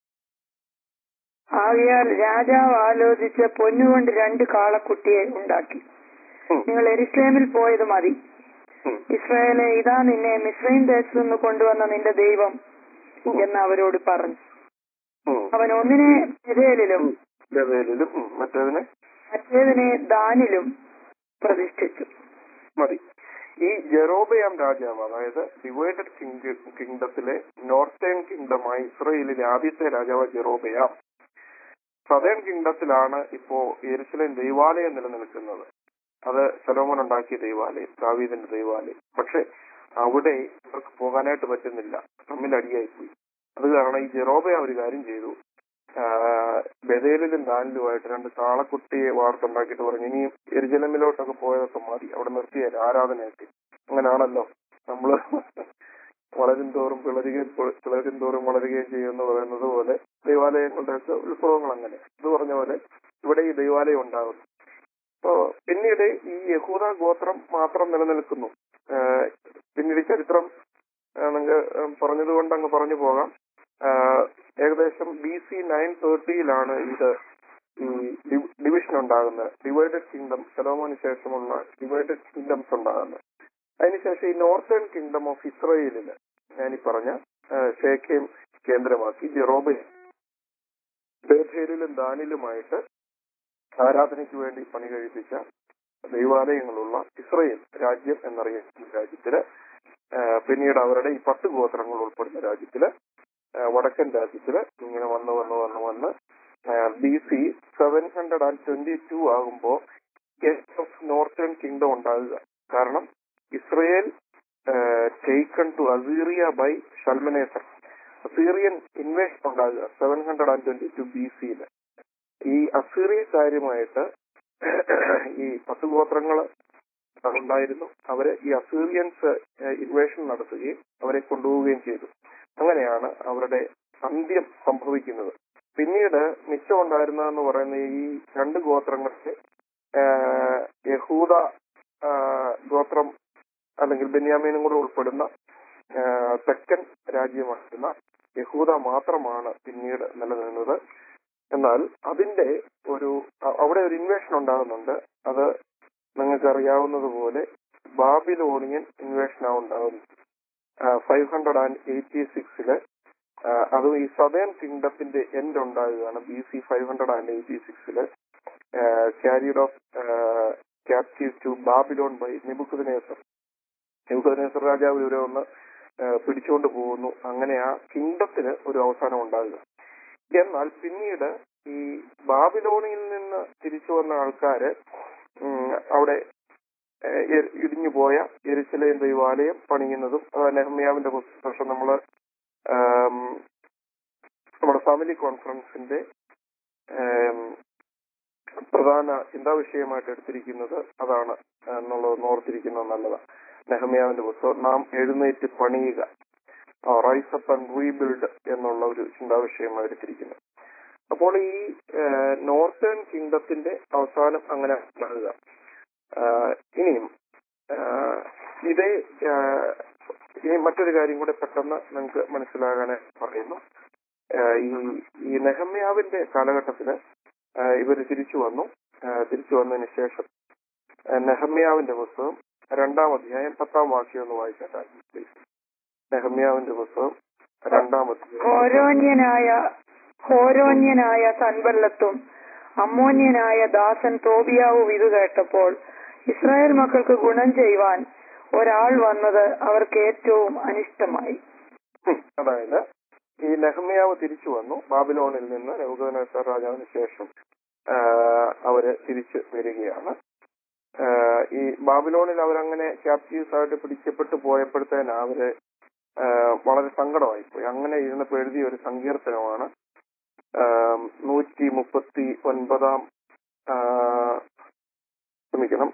ആകയാൽ രാജാവ് ആലോചിച്ച് പൊന്നുകൊണ്ട് രണ്ട് കാളക്കുട്ടിയെ ഉണ്ടാക്കി നിങ്ങൾ എരിസ്ലേമിൽ പോയത് മതി ഇസ്രായേലെ ഇതാ നിന്നെ മിസ്രൈം ദേശത്തു നിന്ന് കൊണ്ടുവന്ന നിന്റെ ദൈവം എന്ന് അവരോട് പറഞ്ഞു അവൻ ഒന്നിനെ ബഥേലിലും ബഥേലിലും ഉം, മറ്റേതിനെ മറ്റേതിനെ ദാനിലും പ്രതിഷ്ഠിച്ചു മതി ഈ ജെറോബയാം രാജാവ് അതായത് ഡിവൈഡഡ് കിങ്ഡത്തിലെ നോർത്തേൺ കിങ്ഡമായി ഇസ്രയേലിലെ ആദ്യത്തെ രാജാവ് ജെറോബയാം സദേൺ കിങ്ഡത്തിലാണ് ഇപ്പോ യെരുസലേം ദൈവാലയം നിലനിൽക്കുന്നത് അത് സലോമൻ ഉണ്ടാക്കിയ ദൈവാലയം ദാവീദിന്റെ ദൈവാലയം പക്ഷെ അവിടെ ഇവർക്ക് പോകാനായിട്ട് പറ്റുന്നില്ല തമ്മിൽ അടിയായി പോയി അത് കാരണം ഈ ജെറോബയ ഒരു കാര്യം ചെയ്തു ആഹ് ബഥേലിലും ദാനിലുമായിട്ട് രണ്ട് കാളക്കുട്ടിയെ വാർത്തുണ്ടാക്കിയിട്ട് പറഞ്ഞു ഇനി എരിജലമിലോട്ടൊക്കെ പോയതൊക്കെ മതി അവിടെ നിർത്തിയാൽ ആരാധനയൊക്കെ അങ്ങനെയാണല്ലോ നമ്മള് വളരും തോറും പിളരുകയും പിളരും തോറും വളരുകയും ചെയ്യുമെന്ന് പറയുന്നത് പോലെ ദൈവാലയങ്ങളുടെയൊക്കെ ഉത്സവങ്ങൾ അങ്ങനെ ഇത് പറഞ്ഞ പോലെ ഇവിടെ ഈ ദൈവാലയം ഉണ്ടാകുന്നു അപ്പോ പിന്നീട് ഈ യഹൂദ ഗോത്രം മാത്രം നിലനിൽക്കുന്നു ആഹ് പിന്നീട് ചരിത്രം ആഹ് നിങ്ങൾക്ക് പറഞ്ഞതുകൊണ്ട് അങ്ങ് പറഞ്ഞു പോകാം ആഹ് ഏകദേശം ബി സി നയൻ തേർട്ടിയിലാണ് ഇത് ഈ ഡിവിഷൻ ഉണ്ടാകുന്നത് ഡിവൈഡഡ് കിങ്ഡം സലോമോന് ശേഷമുള്ള ഡിവൈഡഡ് കിങ്ഡംസ് ഉണ്ടാകുന്നത് അതിനുശേഷം ഈ നോർത്തേൺ കിങ്ഡം ഓഫ് ഇസ്രയേലില് ഞാൻ ഈ പറഞ്ഞ ആഹ് ഷേഖേം കേന്ദ്രമാക്കി ജെറോബെ ബേഥേലിലും ദാനിലുമായിട്ട് ആരാധനയ്ക്ക് വേണ്ടി പണി കഴിപ്പിച്ച ദൈവാലയങ്ങളുള്ള ഇസ്രയേൽ രാജ്യം എന്നറിയപ്പെടുന്ന രാജ്യത്തില് ആഹ് പിന്നീട് അവരുടെ ഈ പത്ത് ഗോത്രങ്ങൾ ഉൾപ്പെടുന്ന രാജ്യത്തില് ആഹ് വടക്കൻ രാജ്യത്തില് ഇങ്ങനെ വന്ന് വന്ന് വന്ന് വന്ന് B C seven hundred and twenty two ആകുമ്പോ ഓഫ് നോർത്തേൺ കിങ്ഡം ഉണ്ടാകുക കാരണം Israel taken to Assyria by Shalmaneser Assyrian invasion ഉണ്ടാകുക seven hundred and twenty two B സിയില് ഈ അസീറിയക്കാരുമായിട്ട് ഈ പത്ത് ഗോത്രങ്ങൾ ഉണ്ടായിരുന്നു അവര് ഈ അസീറിയൻസ് ഇൻവേഷൻ നടത്തുകയും അവരെ കൊണ്ടുപോവുകയും ചെയ്തു അങ്ങനെയാണ് അവരുടെ അന്ത്യം സംഭവിക്കുന്നത് പിന്നീട് മിച്ചം ഉണ്ടായിരുന്നതെന്ന് പറയുന്ന ഈ രണ്ട് ഗോത്രങ്ങൾക്ക് ആഹ് യഹൂദ ആഹ് ഗോത്രം അല്ലെങ്കിൽ ബെന്യാമീനും കൂടെ ഉൾപ്പെടുന്ന ആഹ് തെക്കൻ രാജ്യമായിരുന്ന യഹൂദ മാത്രമാണ് പിന്നീട് നിലനിന്നത് എന്നാൽ അതിന്റെ ഒരു അ- അവിടെ ഒരു ഇൻവേഷൻ ഉണ്ടാകുന്നുണ്ട് അത് നിങ്ങൾക്ക് അറിയാവുന്നതുപോലെ ബാബിലോണിയൻ ഇൻവേഷനാണ് ഉണ്ടാകുന്നത് ഫൈവ് ഹൺഡ്രഡ് ആൻഡ് എയ്റ്റി സിക്സില് അതും ഈ സദേൺ കിങ്ഡത്തിന്റെ എൻഡ് ഉണ്ടാകുകയാണ് B C five hundred and eighty സിക്സില് carried off captive to Babylon by Nebuchadnezzar Nebuchadnezzar രാജാവ് ഇവരെ ഒന്ന് ആഹ് പിടിച്ചുകൊണ്ട് പോകുന്നു അങ്ങനെ ആ കിങ്ഡത്തിന് ഒരു അവസാനം ഉണ്ടാകുക എന്നാൽ പിന്നീട് ഈ ബാബിലോണിയിൽ നിന്ന് തിരിച്ചു വന്ന ആൾക്കാര് ഉം, അവിടെ ഏഹ്, എ- ഇടിഞ്ഞു പോയ എരിശിലേം ദൈവാലയം പണിയുന്നതും അത് നെഹമ്യാവിന്റെ പുസ്തകം നമ്മള് ആം, നമ്മുടെ ഫാമിലി കോൺഫറൻസിന്റെ ആം, പ്രധാന ചിന്താ വിഷയമായിട്ട് എടുത്തിരിക്കുന്നത് അതാണ് എന്നുള്ളത് ഓർത്തിരിക്കുന്നത് നല്ലതാണ് നെഹമ്യാവിന്റെ പുസ്തകം നാം എഴുന്നേറ്റ് പണിയുക റൈസ് അപ്പ് ആൻഡ് റീബിൽഡ് എന്നുള്ള ഒരു ചിന്താ വിഷയമായി എടുത്തിരിക്കുന്നത് അപ്പോൾ ഈ നോർത്തേൺ കിങ്ഡത്തിന്റെ അവസാനം അങ്ങനെ ഉണ്ടാകുക ആഹ് ഇനിയും ആഹ് ഇതേ ആഹ് ഇനി മറ്റൊരു കാര്യം കൂടെ പെട്ടെന്ന് നിങ്ങൾക്ക് മനസ്സിലാകാനായി പറയുന്നു ആഹ് ഈ ഈ നെഹമ്യാവിന്റെ കാലഘട്ടത്തില് ഇവർ തിരിച്ചു വന്നു ആഹ് തിരിച്ചു വന്നതിന് ശേഷം ആഹ് നെഹമ്യാവിന്റെ പുസ്തകം രണ്ടാം അധ്യായം പത്താം വാക്യം ഒന്ന് വായിച്ചാൽ നെഹമ്യാവിന്റെ പുസ്തകം രണ്ടാം അധ്യായം ഹോരോന്യനായ ഹോരോന്യനായ സൻബല്ലത്തും അമ്മോന്യനായ ദാസൻ തോബിയാവും ഇത് കേട്ടപ്പോൾ ഇസ്രായേൽ മക്കൾക്ക് ഗുണം ചെയ്യുവാൻ ഒരാൾ വന്നത് അവർക്ക് ഏറ്റവും അനിഷ്ടമായി ഉം. അതായത് ഈ നെഹമ്യാവ് തിരിച്ചു വന്നു ബാബിലോണിൽ നിന്ന് നെബൂഖദ്നേസർ രാജാവിന് ശേഷം ആ, അവര് തിരിച്ചു വരികയാണ് ആ, ഈ ബാബിലോണിൽ അവരങ്ങനെ ക്യാപ്റ്റീവ്സ് ആയിട്ട് പിടിക്കപ്പെട്ടു പോയപ്പോഴത്തേന് അവര് ആ, വളരെ സങ്കടമായി പോയി അങ്ങനെ ഇരുന്നപ്പോ എഴുതിയ ഒരു സങ്കീർത്തനമാണ് നൂറ്റി മുപ്പത്തി ഒൻപതാം ആ, ക്ഷമിക്കണം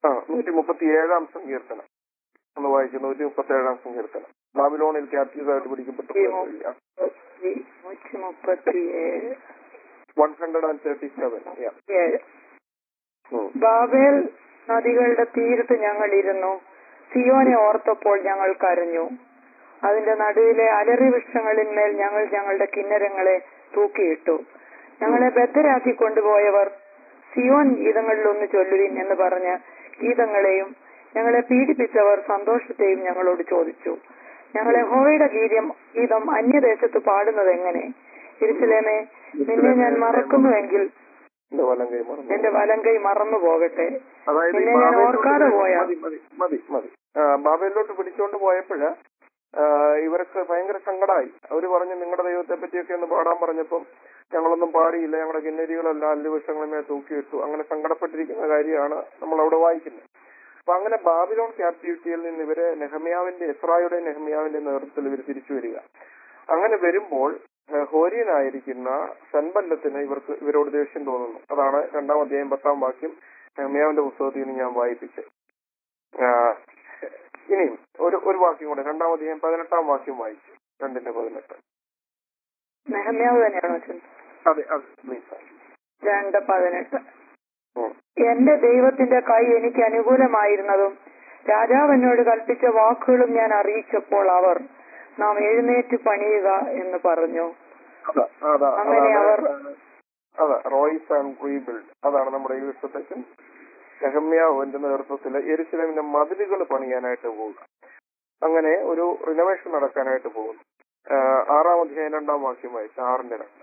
ആ നൂറ്റി മുപ്പത്തി ഏഴാം സങ്കീർത്തനം ഒന്ന് വായിക്കും നൂറ്റി മുപ്പത്തി ഏഴാം സങ്കീർത്തനം ബാബിലോണിൽ ക്യാപ്റ്റീവ് ആയിട്ട് പിടിക്കപ്പെട്ടു നൂറ്റി മുപ്പത്തി ഏഴ് one hundred and thirty seven ഏഴ് ബാബേൽ നദികളുടെ തീരത്ത് ഞങ്ങൾ ഇരുന്നു സിയോനെ ഓർത്തപ്പോൾ ഞങ്ങൾ കരഞ്ഞു അതിന്റെ നടുവിലെ അലറി വൃക്ഷങ്ങളിന്മേൽ ഞങ്ങൾ ഞങ്ങളുടെ കിന്നരങ്ങളെ തൂക്കിയിട്ടു ഞങ്ങളെ ബദ്ധരാക്കി കൊണ്ടുപോയവർ സിയോൻ ഗീതങ്ങളിൽ ഒന്ന് ചൊല്ലുവിൻ എന്ന് പറഞ്ഞ് ഗീതങ്ങളെയും ഞങ്ങളെ പീഡിപ്പിച്ചവർ സന്തോഷത്തെയും ഞങ്ങളോട് ചോദിച്ചു ഞങ്ങളെ ഹോവയുടെ ഗീതം ഗീതം അന്യദേശത്ത് പാടുന്നത് എങ്ങനെ തിരുച്ചിലേമേ നിന്നെ ഞാൻ മറക്കുന്നുവെങ്കിൽ എന്റെ വലം കൈ മറന്നു എന്റെ വലം കൈ മറന്നു പോകട്ടെ അതായത് ഈ നിന്നെ ഞാൻ ബാബേലിലോട്ട് ഓർക്കാതെ പോയാ മതി മതി മതി മതി ആ, ബാബേലിലോട്ട് പിടിച്ചോണ്ട് പോയപ്പോഴ് ഇവർക്ക് ഭയങ്കര സങ്കടമായി അവര് പറഞ്ഞു നിങ്ങളുടെ ദൈവത്തെ പറ്റിയൊക്കെ ഒന്ന് പാടാൻ പറഞ്ഞപ്പം ഞങ്ങളൊന്നും പാടിയില്ല ഞങ്ങളുടെ കിന്നരികളെല്ലാം അല്ലുവശങ്ങളുമേ തൂക്കിയിട്ടു അങ്ങനെ സങ്കടപ്പെട്ടിരിക്കുന്ന കാര്യമാണ് നമ്മൾ അവിടെ വായിക്കുന്നത് അപ്പൊ അങ്ങനെ ബാബിലോൺ ക്യാപ്റ്റിവിറ്റിയിൽ നിന്ന് ഇവരെ നെഹമ്യാവിന്റെ എസ്രായുടെ നെഹമ്യാവിന്റെ നേതൃത്വത്തിൽ ഇവർ തിരിച്ചു വരിക അങ്ങനെ വരുമ്പോൾ ഏഹ്, ഹോരിയനായിരിക്കുന്ന സൻബല്ലത്തിന് ഇവർക്ക് ഇവരോട് ദേഷ്യം തോന്നുന്നു അതാണ് രണ്ടാം അധ്യായം പത്താം വാക്യം നെഹമ്യാവിന്റെ പുസ്തകത്തിൽ നിന്ന് ഞാൻ വായിപ്പിച്ചത് ആഹ്, ഇനിയും ഒരു ഒരു വാക്യം കൂടെ രണ്ടാം അധ്യായം പതിനെട്ടാം വാക്യം വായിച്ചു രണ്ടിന്റെ പതിനെട്ട് നെഹമ്യാവ് തന്നെയാണോ അച്ഛൻ അതെ അതെ പ്ലീസ് രണ്ട് പതിനെട്ട് എന്റെ ദൈവത്തിന്റെ കൈ എനിക്ക് അനുകൂലമായിരുന്നതും രാജാവ് എന്നോട് കൽപ്പിച്ച വാക്കുകളും ഞാൻ അറിയിച്ചപ്പോൾ അവർ നാം എഴുന്നേറ്റ് പണിയുക എന്ന് പറഞ്ഞു അതാ അതാ അങ്ങനെ അവർ- അതാണ് അതാ റോയ്സ് ആൻഡ് റീബിൽഡ് അതാണ് നമ്മുടെ ഈ വർഷത്തേക്ക് നെഹമ്യാവിന്റെ നേതൃത്വത്തിൽ എരിശിലമിന്റെ മതിലുകൾ പണിയാനായിട്ട് പോവുക അങ്ങനെ ഒരു റിനോവേഷൻ നടക്കാനായിട്ട് പോകുന്നു ആഹ് ആറാം അധ്യായം രണ്ടാം വാക്യം വായിച്ചു ആറിന്റെ രണ്ട്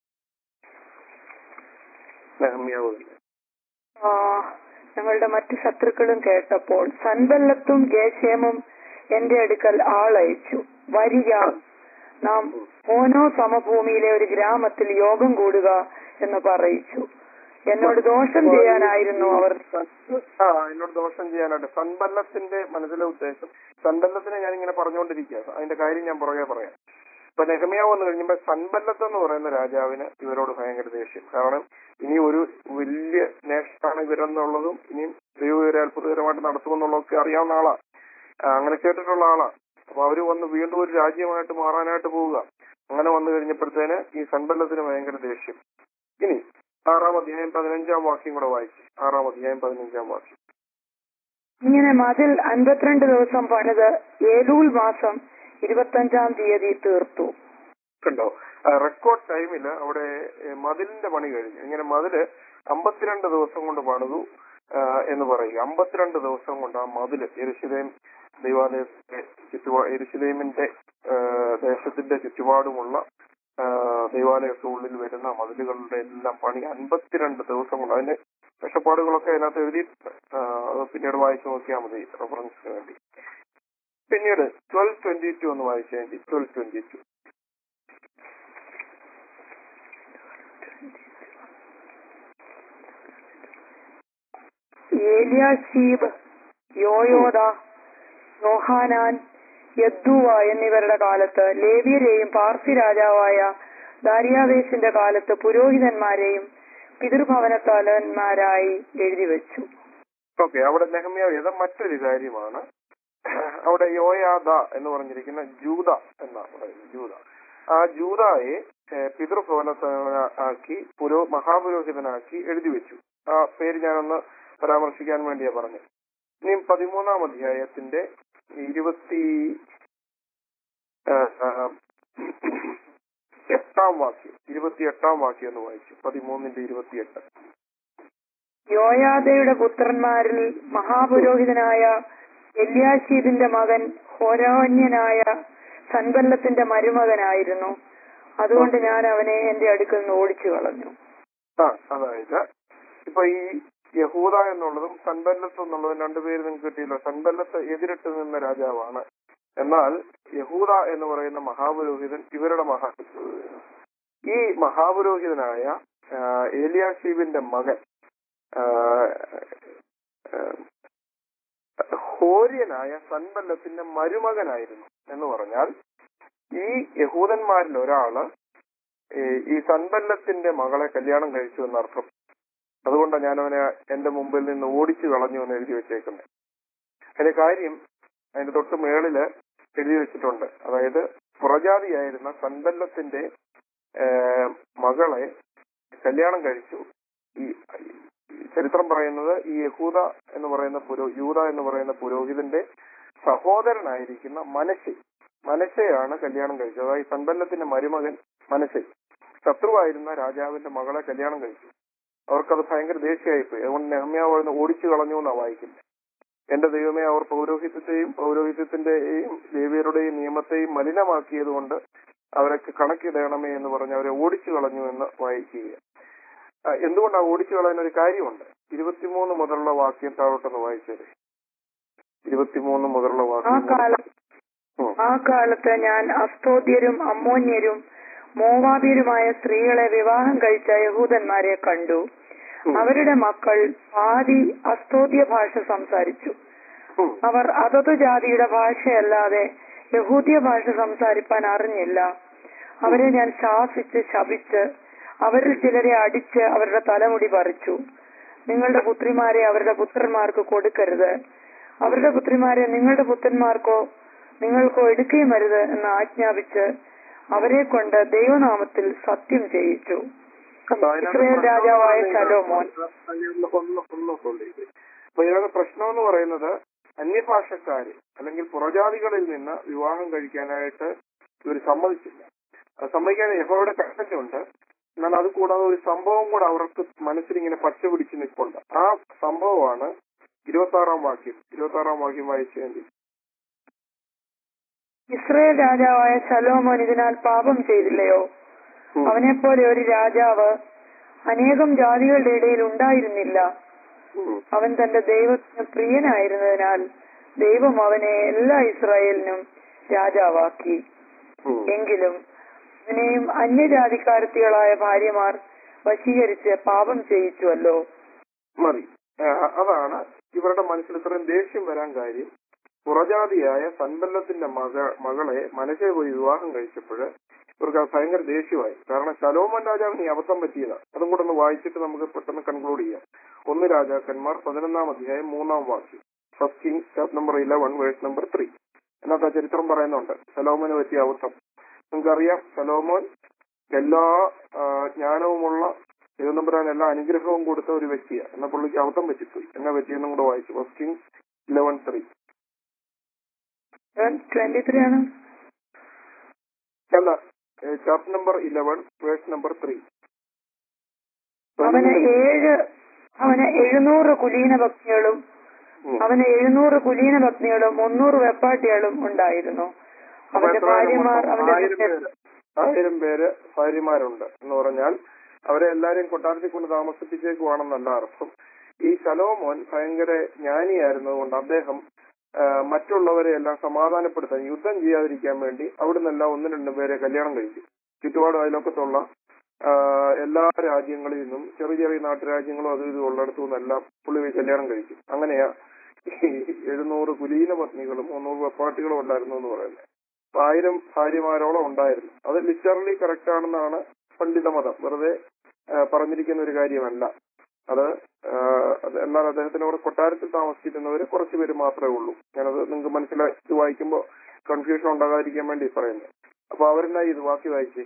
നെഹമ്യാവ് തന്നെ ആ, ഞങ്ങളുടെ മറ്റു ശത്രുക്കളും കേട്ടപ്പോൾ സൻബല്ലത്തും ഗേശേമും എന്റെ അടുക്കൽ ആളയച്ചു വരിക നാം ഓനോ സമഭൂമിയിലെ ഒരു ഗ്രാമത്തിൽ യോഗം കൂടുക എന്ന് പറയിച്ചു എന്നോട് ദോഷം ചെയ്യാനായിരുന്നു അവർ ആ എന്നോട് ദോഷം ചെയ്യാനായിട്ട് സൻബല്ലത്തിന്റെ മനസ്സിലെ ഉദ്ദേശം സൻബല്ലത്തിനെ ഞാൻ ഇങ്ങനെ പറഞ്ഞുകൊണ്ടിരിക്കുക അതിന്റെ കാര്യം ഞാൻ പുറകെ പറയാം ഇപ്പൊ നെഹമ്യാവ് വന്നു കഴിഞ്ഞപ്പോ സൻബല്ലത്ത് എന്ന് പറയുന്ന രാജാവിന് ഇവരോട് ഭയങ്കര ദേഷ്യം കാരണം ഇനി ഒരു വലിയ നേഷനാണ് ഇവരെന്നുള്ളതും ഇനിയും ദൈവം ഇവരെ അത്ഭുതകരമായിട്ട് നടത്തുമെന്നുള്ളതൊക്കെ അറിയാവുന്ന ആളാ ആ, അങ്ങനെ കേട്ടിട്ടുള്ള ആളാ അപ്പൊ അവര് വന്ന് വീണ്ടും ഒരു രാജ്യമായിട്ട് മാറാനായിട്ട് പോവുക അങ്ങനെ വന്നു കഴിഞ്ഞപ്പോഴത്തേന് ഈ സൻബല്ലത്തിന് ഭയങ്കര ദേഷ്യം ഇനി ആറാം അധ്യായം പതിനഞ്ചാം വാക്യം കൂടെ വായിച്ചു ആറാം അധ്യായം പതിനഞ്ചാം വാക്യം ഇങ്ങനെ മതിൽ അൻപത്തിരണ്ട് ദിവസം പണിത് ഏലൂൽ മാസം ഇരുപത്തഞ്ചാം തീയതി തീർത്തു കണ്ടോ റെക്കോർഡ് ടൈമിൽ അവിടെ ഏ, മതിലിന്റെ പണി കഴിഞ്ഞു ഇങ്ങനെ മതില് അമ്പത്തിരണ്ട് ദിവസം കൊണ്ട് പണിതു ആ, എന്ന് പറയുക അമ്പത്തിരണ്ട് ദിവസം കൊണ്ട് ആ മതില് എരുശിലേം ദൈവാലയത്തിന്റെ ചുറ്റുപാ എരുശിലേമിന്റെ ആ, ദേശത്തിന്റെ ചുറ്റുപാടുമുള്ള ആ, ദൈവാലയത്തിന്റെ ഉള്ളിൽ വരുന്ന മതിലുകളുടെ എല്ലാം പണി അൻപത്തിരണ്ട് ദിവസം കൊണ്ട് അതിന്റെ കഷ്ടപ്പാടുകളൊക്കെ അതിനകത്ത് എഴുതിയിട്ടുണ്ട് ആ, അത് പിന്നീട് വായിച്ചു നോക്കിയാൽ മതി റെഫറൻസിന് വേണ്ടി പിന്നീട് ട്വൽവ് ട്വന്റി ടു ഒന്ന് വായിച്ചു വേണ്ടി twelve twenty two Eliashib Joiada Johanan Jaddua എന്നിവരുടെ കാലത്ത് ലേവ്യരെയും പാർസി രാജാവായ ദാരിയാവേശിന്റെ കാലത്ത് പുരോഹിതന്മാരെയും പിതൃഭവനത്തലവന്മാരായി എഴുതി വെച്ചു ഓക്കെ അവിടെ നെഹമ്യാവ് ചെയ്ത മറ്റൊരു കാര്യമാണ് അവിടെ യോയാദ എന്ന് പറഞ്ഞിരിക്കുന്ന ജൂത എന്നാണ് പറയുന്നത് ജൂത ആ ജൂതായെ ഏഹ്, പിതൃഭവനത്തിന് ആക്കി പുരോ മഹാപുരോഹിതനാക്കി എഴുതി വെച്ചു ആ പേര് ഞാനൊന്ന് പരാമർശിക്കാൻ വേണ്ടിയാ പറഞ്ഞത് ഇനി പതിമൂന്നാം അധ്യായത്തിന്റെ ഇരുപത്തി ഏഹ്, ആഹ്, എട്ടാം വാക്യം ഇരുപത്തി എട്ടാം വാക്യം എന്ന് വായിച്ചു പതിമൂന്നിന്റെ ഇരുപത്തിയെട്ട് യോയാദയുടെ പുത്രന്മാരിൽ മഹാപുരോഹിതനായ എല്യാശീബിന്റെ മകൻ ഹോരോന്യനായ സൻബല്ലത്തിന്റെ മരുമകനായിരുന്നു അതുകൊണ്ട് ഞാൻ അവനെ എന്റെ അടുക്കൽ നിന്ന് ഓടിച്ചു കളഞ്ഞു ആ അതായത് ഇപ്പൊ ഈ യഹൂദ എന്നുള്ളതും സൻബല്ലത്ത് എന്നുള്ളതും രണ്ടുപേര് നിങ്ങൾക്ക് കിട്ടിയല്ലോ സൻബല്ലത്ത് എതിരിട്ട് നിന്ന രാജാവാണ് എന്നാൽ യഹൂദ എന്ന് പറയുന്ന മഹാപുരോഹിതൻ ഇവരുടെ മഹാ ഈ മഹാപുരോഹിതനായ ആ, ഏലിയാഷീബിന്റെ മകൻ ആ, ആ, ഹോര്യനായ സൻബല്ലത്തിന്റെ മരുമകനായിരുന്നു എന്ന് പറഞ്ഞാൽ ഈ യഹൂദന്മാരിൽ ഒരാള് ഈ- ഈ സൻബല്ലത്തിന്റെ മകളെ കല്യാണം കഴിച്ചു എന്നർത്ഥം അതുകൊണ്ടാണ് ഞാൻ അവനെ എന്റെ മുമ്പിൽ നിന്ന് ഓടിച്ചു കളഞ്ഞു എന്ന് എഴുതി വെച്ചേക്കുന്നത് അതിന്റെ കാര്യം അതിന്റെ തൊട്ട് മേളില് എഴുതി വെച്ചിട്ടുണ്ട് അതായത് പുറജാതിയായിരുന്ന സമ്പല്ലത്തിന്റെ ഏഹ്, മകളെ കല്യാണം കഴിച്ചു ഈ ഈ ചരിത്രം പറയുന്നത് ഈ യഹൂദ എന്ന് പറയുന്ന പുരോ യൂത എന്ന് പറയുന്ന പുരോഹിതന്റെ സഹോദരനായിരിക്കുന്ന മനശെ മനശയാണ് കല്യാണം കഴിച്ചത് അതായത് സമ്പല്ലത്തിന്റെ മരുമകൻ മനശെ ശത്രുവായിരുന്ന രാജാവിന്റെ മകളെ കല്യാണം കഴിച്ചു അവർക്കത് ഭയങ്കര ദേഷ്യമായിപ്പോയി അതുകൊണ്ട് നെഹമ്യാവ് അവിടുന്ന് ഓടിച്ചു കളഞ്ഞു എന്നാ വായിക്കുന്നത് എന്റെ ദൈവമേ അവർ പൗരോഹിത്യത്തെയും പൗരോഹിത്യത്തിന്റെയും ദേവിയരുടെയും നിയമത്തെയും മലിനമാക്കിയത് കൊണ്ട് അവരൊക്കെ കണക്കിടണമേ എന്ന് പറഞ്ഞ് അവരെ ഓടിച്ചു കളഞ്ഞു എന്ന് വായിക്കുക ആ, എന്തുകൊണ്ടാണ് ഓടിച്ചു കളയാൻ ഒരു കാര്യമുണ്ട് ഇരുപത്തിമൂന്ന് മുതലുള്ള വാക്യം താഴോട്ടൊന്ന് വായിച്ചത് ഇരുപത്തിമൂന്ന് മുതലുള്ള ആ വാക്യം കാലം ഉം. ആ കാലത്ത് ഞാൻ അസ്തോദ്യരും അമ്മോന്യരും മോവാബ്യരുമായ സ്ത്രീകളെ വിവാഹം കഴിച്ച യഹൂദന്മാരെ കണ്ടു ഉം. അവരുടെ മക്കൾ പാതി അസ്തോദ്യ ഭാഷ സംസാരിച്ചു ഉം. അവർ അതത് ജാതിയുടെ ഭാഷയല്ലാതെ യഹൂദ്യ ഭാഷ സംസാരിപ്പാൻ അറിഞ്ഞില്ല അവരെ ഞാൻ ശാസിച്ച് ശപിച്ച് അവരിൽ ചിലരെ അടിച്ച് അവരുടെ തലമുടി പറിച്ചു നിങ്ങളുടെ പുത്രിമാരെ അവരുടെ പുത്രന്മാർക്ക് കൊടുക്കരുത് അവരുടെ പുത്രിമാരെ നിങ്ങളുടെ പുത്രന്മാർക്കോ നിങ്ങൾക്കോ എടുക്കുകയും അരുത് എന്ന് ആജ്ഞാപിച്ച് അവരെ കൊണ്ട് ദൈവനാമത്തിൽ സത്യം ചെയ്യിച്ചു കണ്ടോ? അതിനകത്ത് ഇസ്രായേൽ പ്രശ്നം രാജാവായ എന്ന് ശലോമോൻ. ഒന്ന് ഒന്ന് ഒന്ന് കൊണ്ടിരിക്കും അപ്പൊ ഇതിനകത്ത് പ്രശ്നം എന്ന് പറയുന്നത് അന്യഭാഷക്കാര് അല്ലെങ്കിൽ പുറജാതികളിൽ നിന്ന് വിവാഹം കഴിക്കാനായിട്ട് ഇവർ സമ്മതിച്ചില്ല അത് സമ്മതിക്കാൻ യഹോയുടെ കണ്ടന്റ് എന്നാൽ അത് കൂടാതെ ഒരു സംഭവം കൂടെ അവർക്ക് മനസ്സിലിങ്ങനെ പച്ച പിടിച്ച് നിൽപ്പുണ്ട് ആ സംഭവമാണ് ഇരുപത്തി ആറാം വാക്യം ഇരുപത്തി ആറാം വാക്യം വായിച്ചു വേണ്ടി ഇസ്രായേൽ രാജാവായ ശലോമോൻ ഇതിനാൽ പാപം ചെയ്തില്ലയോ അവനെ പോലെ ഒരു രാജാവ് അനേകം ജാതികളുടെ ഇടയിൽ ഉണ്ടായിരുന്നില്ല അവൻ തന്റെ ദൈവത്തിന് പ്രിയനായിരുന്നതിനാൽ ദൈവം അവനെ എല്ലാ ഇസ്രായേലിനും രാജാവാക്കി എങ്കിലും അവനെയും അന്യജാതിക്കാരത്തികളായ ഭാര്യമാർ വശീകരിച്ച് പാപം ചെയ്യിച്ചുവല്ലോ മതി ആ, അതാണ് ഇവരുടെ മനസ്സിൽ ഇത്രയും ദേഷ്യം വരാൻ കാര്യം പുറജാതിയായ സൻബല്ലത്തിന്റെ മക മകളെ മനസ്സെ പോയി വിവാഹം കഴിച്ചപ്പോൾ ഇവർക്ക് അത് ഭയങ്കര ദേഷ്യമായി കാരണം ശലോമൻ രാജാവിന് ഈ അബദ്ധം പറ്റിയതാണ് അതും കൂടെ ഒന്ന് വായിച്ചിട്ട് നമുക്ക് പെട്ടെന്ന് കൺക്ലൂഡ് ചെയ്യാം ഒന്ന് രാജാക്കന്മാർ പതിനൊന്നാം അധ്യായം മൂന്നാം വാക്യം first Kings chapter number eleven verse number three എന്നത്തെ ചരിത്രം പറയുന്നുണ്ട് ശലോമന് പറ്റിയ അബദ്ധം നിങ്ങൾക്കറിയാം ശലോമോൻ എല്ലാ ആ, ജ്ഞാനവുമുള്ള തിരുവനന്തപുരം എല്ലാ അനുഗ്രഹവും കൊടുത്ത ഒരു വ്യക്തിയാണ് എന്ന പുള്ളിക്ക് അബദ്ധം പറ്റിപ്പോയി എന്നാ പറ്റിയെന്നും കൂടെ വായിച്ചു first Kings eleven three twenty three ആണ് അല്ല chapter number eleven verse number three അവന് ഏഴ് അവന് എഴുന്നൂറ് കുലീന ഭക്തികളും അവന് എഴുന്നൂറ് കുലീന ഭക്തികളും മുന്നൂറ് വെപ്പാട്ടികളും ഉണ്ടായിരുന്നു അവന്റെ ഭാര്യമാർ അവന്റെ ആയിരം പേര് ആയിരം പേര് ഭാര്യമാരുണ്ട് എന്ന് പറഞ്ഞാൽ അവരെ എല്ലാരെയും കൊട്ടാരത്തിൽ കൊണ്ട് താമസിപ്പിച്ചേക്കുവാണെന്നല്ല അർത്ഥം ഈ ശലോമോൻ ഭയങ്കര ജ്ഞാനിയായിരുന്നതുകൊണ്ട് അദ്ദേഹം ആ, മറ്റുള്ളവരെ എല്ലാം സമാധാനപ്പെടുത്താൻ യുദ്ധം ചെയ്യാതിരിക്കാൻ വേണ്ടി അവിടുന്നെല്ലാം ഒന്ന് രണ്ടും പേരെ കല്യാണം കഴിച്ചു ചുറ്റുപാട് അയലോക്കത്തുള്ള ആ, എല്ലാ രാജ്യങ്ങളിൽ നിന്നും ചെറിയ ചെറിയ നാട്ടുരാജ്യങ്ങളും അതും ഇതും ഉള്ളിടത്തു നിന്നെല്ലാം പുള്ളി പോയി കല്യാണം കഴിച്ചു അങ്ങനെയാ ഈ എഴുന്നൂറ് കുലീന പത്നികളും മുന്നൂറ് വെപ്പാട്ടികളും ഉണ്ടായിരുന്നു എന്ന് പറയുന്നത് അപ്പൊ ആയിരം ഭാര്യമാരോളം ഉണ്ടായിരുന്നു അത് ലിറ്ററലി കറക്റ്റ് ആണെന്നാണ് പണ്ഡിത മതം വെറുതെ ആ, പറഞ്ഞിരിക്കുന്ന ഒരു കാര്യമല്ല അത് ആ, അത് എന്നാൽ അദ്ദേഹത്തിന് അവിടെ കൊട്ടാരത്തിൽ താമസിച്ചിരുന്നവര് കുറച്ച് പേര് മാത്രമേ ഉള്ളൂ ഞാനത് നിങ്ങൾക്ക് മനസ്സിലാക്കി വായിക്കുമ്പോൾ കൺഫ്യൂഷൻ ഉണ്ടാകാതിരിക്കാൻ വേണ്ടി പറയുന്നത് അപ്പൊ അവരെന്നാ ഇത് ബാക്കി വായിച്ചേ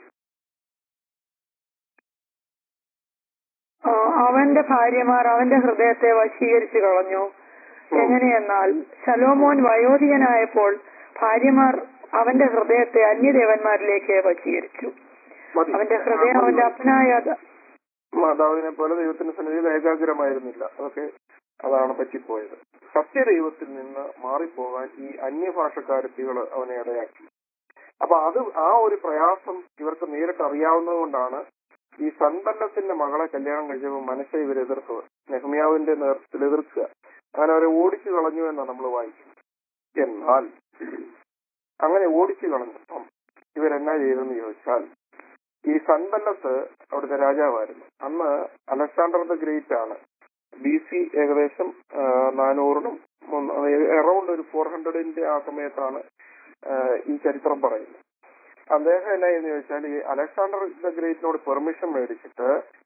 ആ, അവന്റെ ഭാര്യമാർ അവന്റെ ഹൃദയത്തെ വശീകരിച്ചു കളഞ്ഞു എങ്ങനെയെന്നാൽ ശലോമോൻ വയോധികനായപ്പോൾ ഭാര്യമാർ അവന്റെ ഹൃദയത്തെ അന്യദേവന്മാരിലേക്ക് വശീകരിച്ചു മതി അവന്റെ ഹൃദയം അവന്റെ അപ്പനായ ദ- മാതാവിനെ പോലെ ദൈവത്തിന്റെ സന്നിധിയിൽ ഏകാഗ്രമായിരുന്നില്ല അതൊക്കെ അതാണ് പറ്റിപ്പോയത് സത്യദൈവത്തിൽ നിന്ന് മാറിപ്പോകാൻ ഈ അന്യഭാഷക്കാരത്തികൾ അവനെ ഇടയാക്കി അപ്പൊ അത് ആ ഒരു പ്രയാസം ഇവർക്ക് നേരിട്ട് അറിയാവുന്നത് കൊണ്ടാണ് ഈ സന്തല്ലത്തിന്റെ മകളെ കല്യാണം കഴിച്ചപ്പോൾ മനസ്സെ ഇവർ എതിർത്തത് നെഹ്മിയാവിന്റെ നേതൃത്വത്തിൽ എതിർക്കുക അങ്ങനെ അവരെ ഓടിച്ചു കളഞ്ഞു എന്നാണ് നമ്മൾ വായിക്കുന്നത് എന്നാൽ അങ്ങനെ ഓടിച്ചു കളഞ്ഞപ്പം ഇവരെന്നാ ചെയ്തെന്ന് ചോദിച്ചാൽ ഈ സൺബല്ലത്ത് അവിടുത്തെ രാജാവായിരുന്നു അന്ന് അലക്സാണ്ടർ ദ ഗ്രേറ്റ് ആണ് ബി സി ഏകദേശം ആ, നാനൂറിനും അറൌണ്ട് ഒരു ഫോർ ഹൺഡ്രഡിന്റെ ആ സമയത്താണ് ആ, ഈ ചരിത്രം പറയുന്നത് അദ്ദേഹം എന്നാ എന്ന് ചോദിച്ചാൽ ഈ അലക്സാണ്ടർ ദ ഗ്രേറ്റിനോട് പെർമിഷൻ മേടിച്ചിട്ട്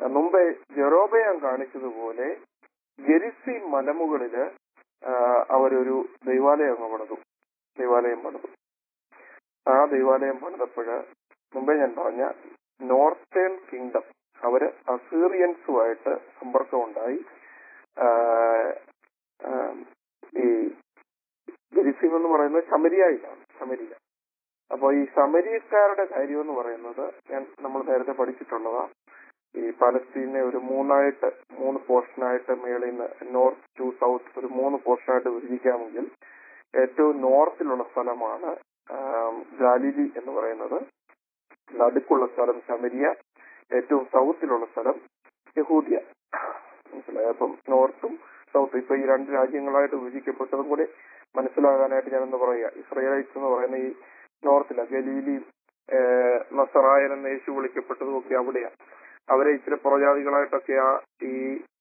ആ, മുമ്പേ ജെറോബയാൻ കാണിച്ചതുപോലെ ജെരിസി മലമുകളില് ആ, അവരൊരു ദൈവാലയം അങ്ങ് പണിതു ദൈവാലയം പണിതു ആ ദൈവാലയം പണിതപ്പോഴ് മുമ്പേ ഞാൻ പറഞ്ഞ നോർത്തേൺ കിങ്ഡം അവര് അസീറിയൻസുമായിട്ട് സമ്പർക്കമുണ്ടായി ആ, ആ, ഈ ജെരിസിം എന്ന് പറയുന്നത് ശമരിയായിലാണ് ശമരിയ അപ്പൊ ഈ ശമരിയക്കാരുടെ കാര്യം എന്ന് പറയുന്നത് ഞാൻ നമ്മൾ നേരത്തെ പഠിച്ചിട്ടുള്ളതാ ഈ പാലസ്തീനെ ഒരു മൂന്നായിട്ട് മൂന്ന് പോർഷനായിട്ട് മേളിൽ നിന്ന് നോർത്ത് ടു സൗത്ത് ഒരു മൂന്ന് പോർഷനായിട്ട് വിഭജിക്കാമെങ്കിൽ ഏറ്റവും നോർത്തിലുള്ള സ്ഥലമാണ് ആം, ഗാലിലി എന്ന് പറയുന്നത് നടുക്കുള്ള സ്ഥലം ശമരിയ ഏറ്റവും സൗത്തിലുള്ള സ്ഥലം യഹൂദിയ മനസ്സിലായി അപ്പം നോർത്തും സൗത്തും ഇപ്പൊ ഈ രണ്ട് രാജ്യങ്ങളായിട്ട് വിഭജിക്കപ്പെട്ടതും കൂടി മനസ്സിലാകാനായിട്ട് ഞാൻ എന്താ പറയാ ഇസ്രയേലൈറ്റ്സ് എന്ന് പറയുന്ന ഈ നോർത്തില ഗലീലിയും ഏഹ്, നസറായൻ എന്ന് യേശു വിളിക്കപ്പെട്ടതും ഒക്കെ അവിടെയാണ് അവരെ ഇച്ചിരി പുറജാതികളായിട്ടൊക്കെ ആ ഈ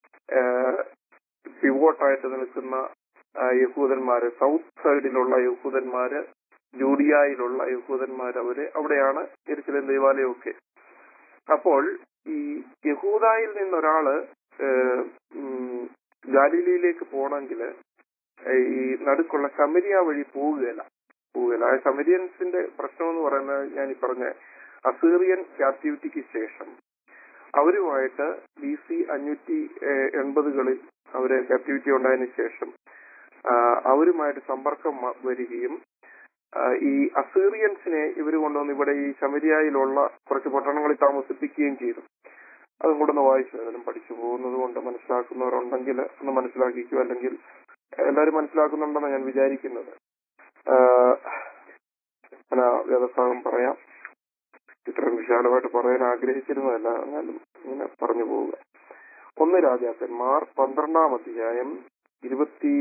പിവോട്ടായിട്ട് നിൽക്കുന്ന ആ, യഹൂദന്മാര് സൗത്ത് സൈഡിലുള്ള യഹൂദന്മാര് ജൂഡിയായിലുള്ള യഹൂദന്മാര് അവര് അവിടെയാണ് എരിശിലേം ദൈവാലയമൊക്കെ അപ്പോൾ ഈ യഹൂദായിൽ നിന്നൊരാള് ഏഹ്, ഉം, ഗാലിലിയിലേക്ക് പോകണമെങ്കിൽ ഈ നടുക്കുള്ള ശമരിയ വഴി പോവുകയില്ല പോവുകയില്ല ആ ശമരിയൻസിന്റെ പ്രശ്നം എന്ന് പറയുന്നത് ഞാൻ ഈ പറഞ്ഞ അസീറിയൻ ക്യാപ്റ്റിവിറ്റിക്ക് ശേഷം അവരുമായിട്ട് ബി സി അഞ്ഞൂറ്റി എൺപതുകളിൽ അവര് ക്യാപ്റ്റിവിറ്റി ഉണ്ടായതിനു ശേഷം ആ, അവരുമായിട്ട് സമ്പർക്കം വ- വരികയും ആ, ഈ അസീറിയൻസിനെ ഇവർ കൊണ്ടുവന്ന് ഇവിടെ ഈ ശമരിയായിലുള്ള കുറച്ച് പട്ടണങ്ങളിൽ താമസിപ്പിക്കുകയും ചെയ്തു അതും കൂടെ ഒന്ന് വായിച്ചു ഏതായാലും പഠിച്ചു പോകുന്നത് കൊണ്ട് മനസ്സിലാക്കുന്നവരുണ്ടെങ്കിൽ ഒന്ന് മനസ്സിലാക്കിക്കോ അല്ലെങ്കിൽ എല്ലാവരും മനസ്സിലാക്കുന്നുണ്ടെന്ന് ഞാൻ വിചാരിക്കുന്നത് ആ, ഞാൻ ആ വേദഭാഗം പറയാം ഇത്രയും വിശാലമായിട്ട് പറയാൻ ആഗ്രഹിച്ചിരുന്നതല്ല എന്നാലും ഇങ്ങനെ പറഞ്ഞു പോവുക ഒന്ന് രാജാക്കന്മാർ പന്ത്രണ്ടാം അധ്യായം ഇരുപത്തി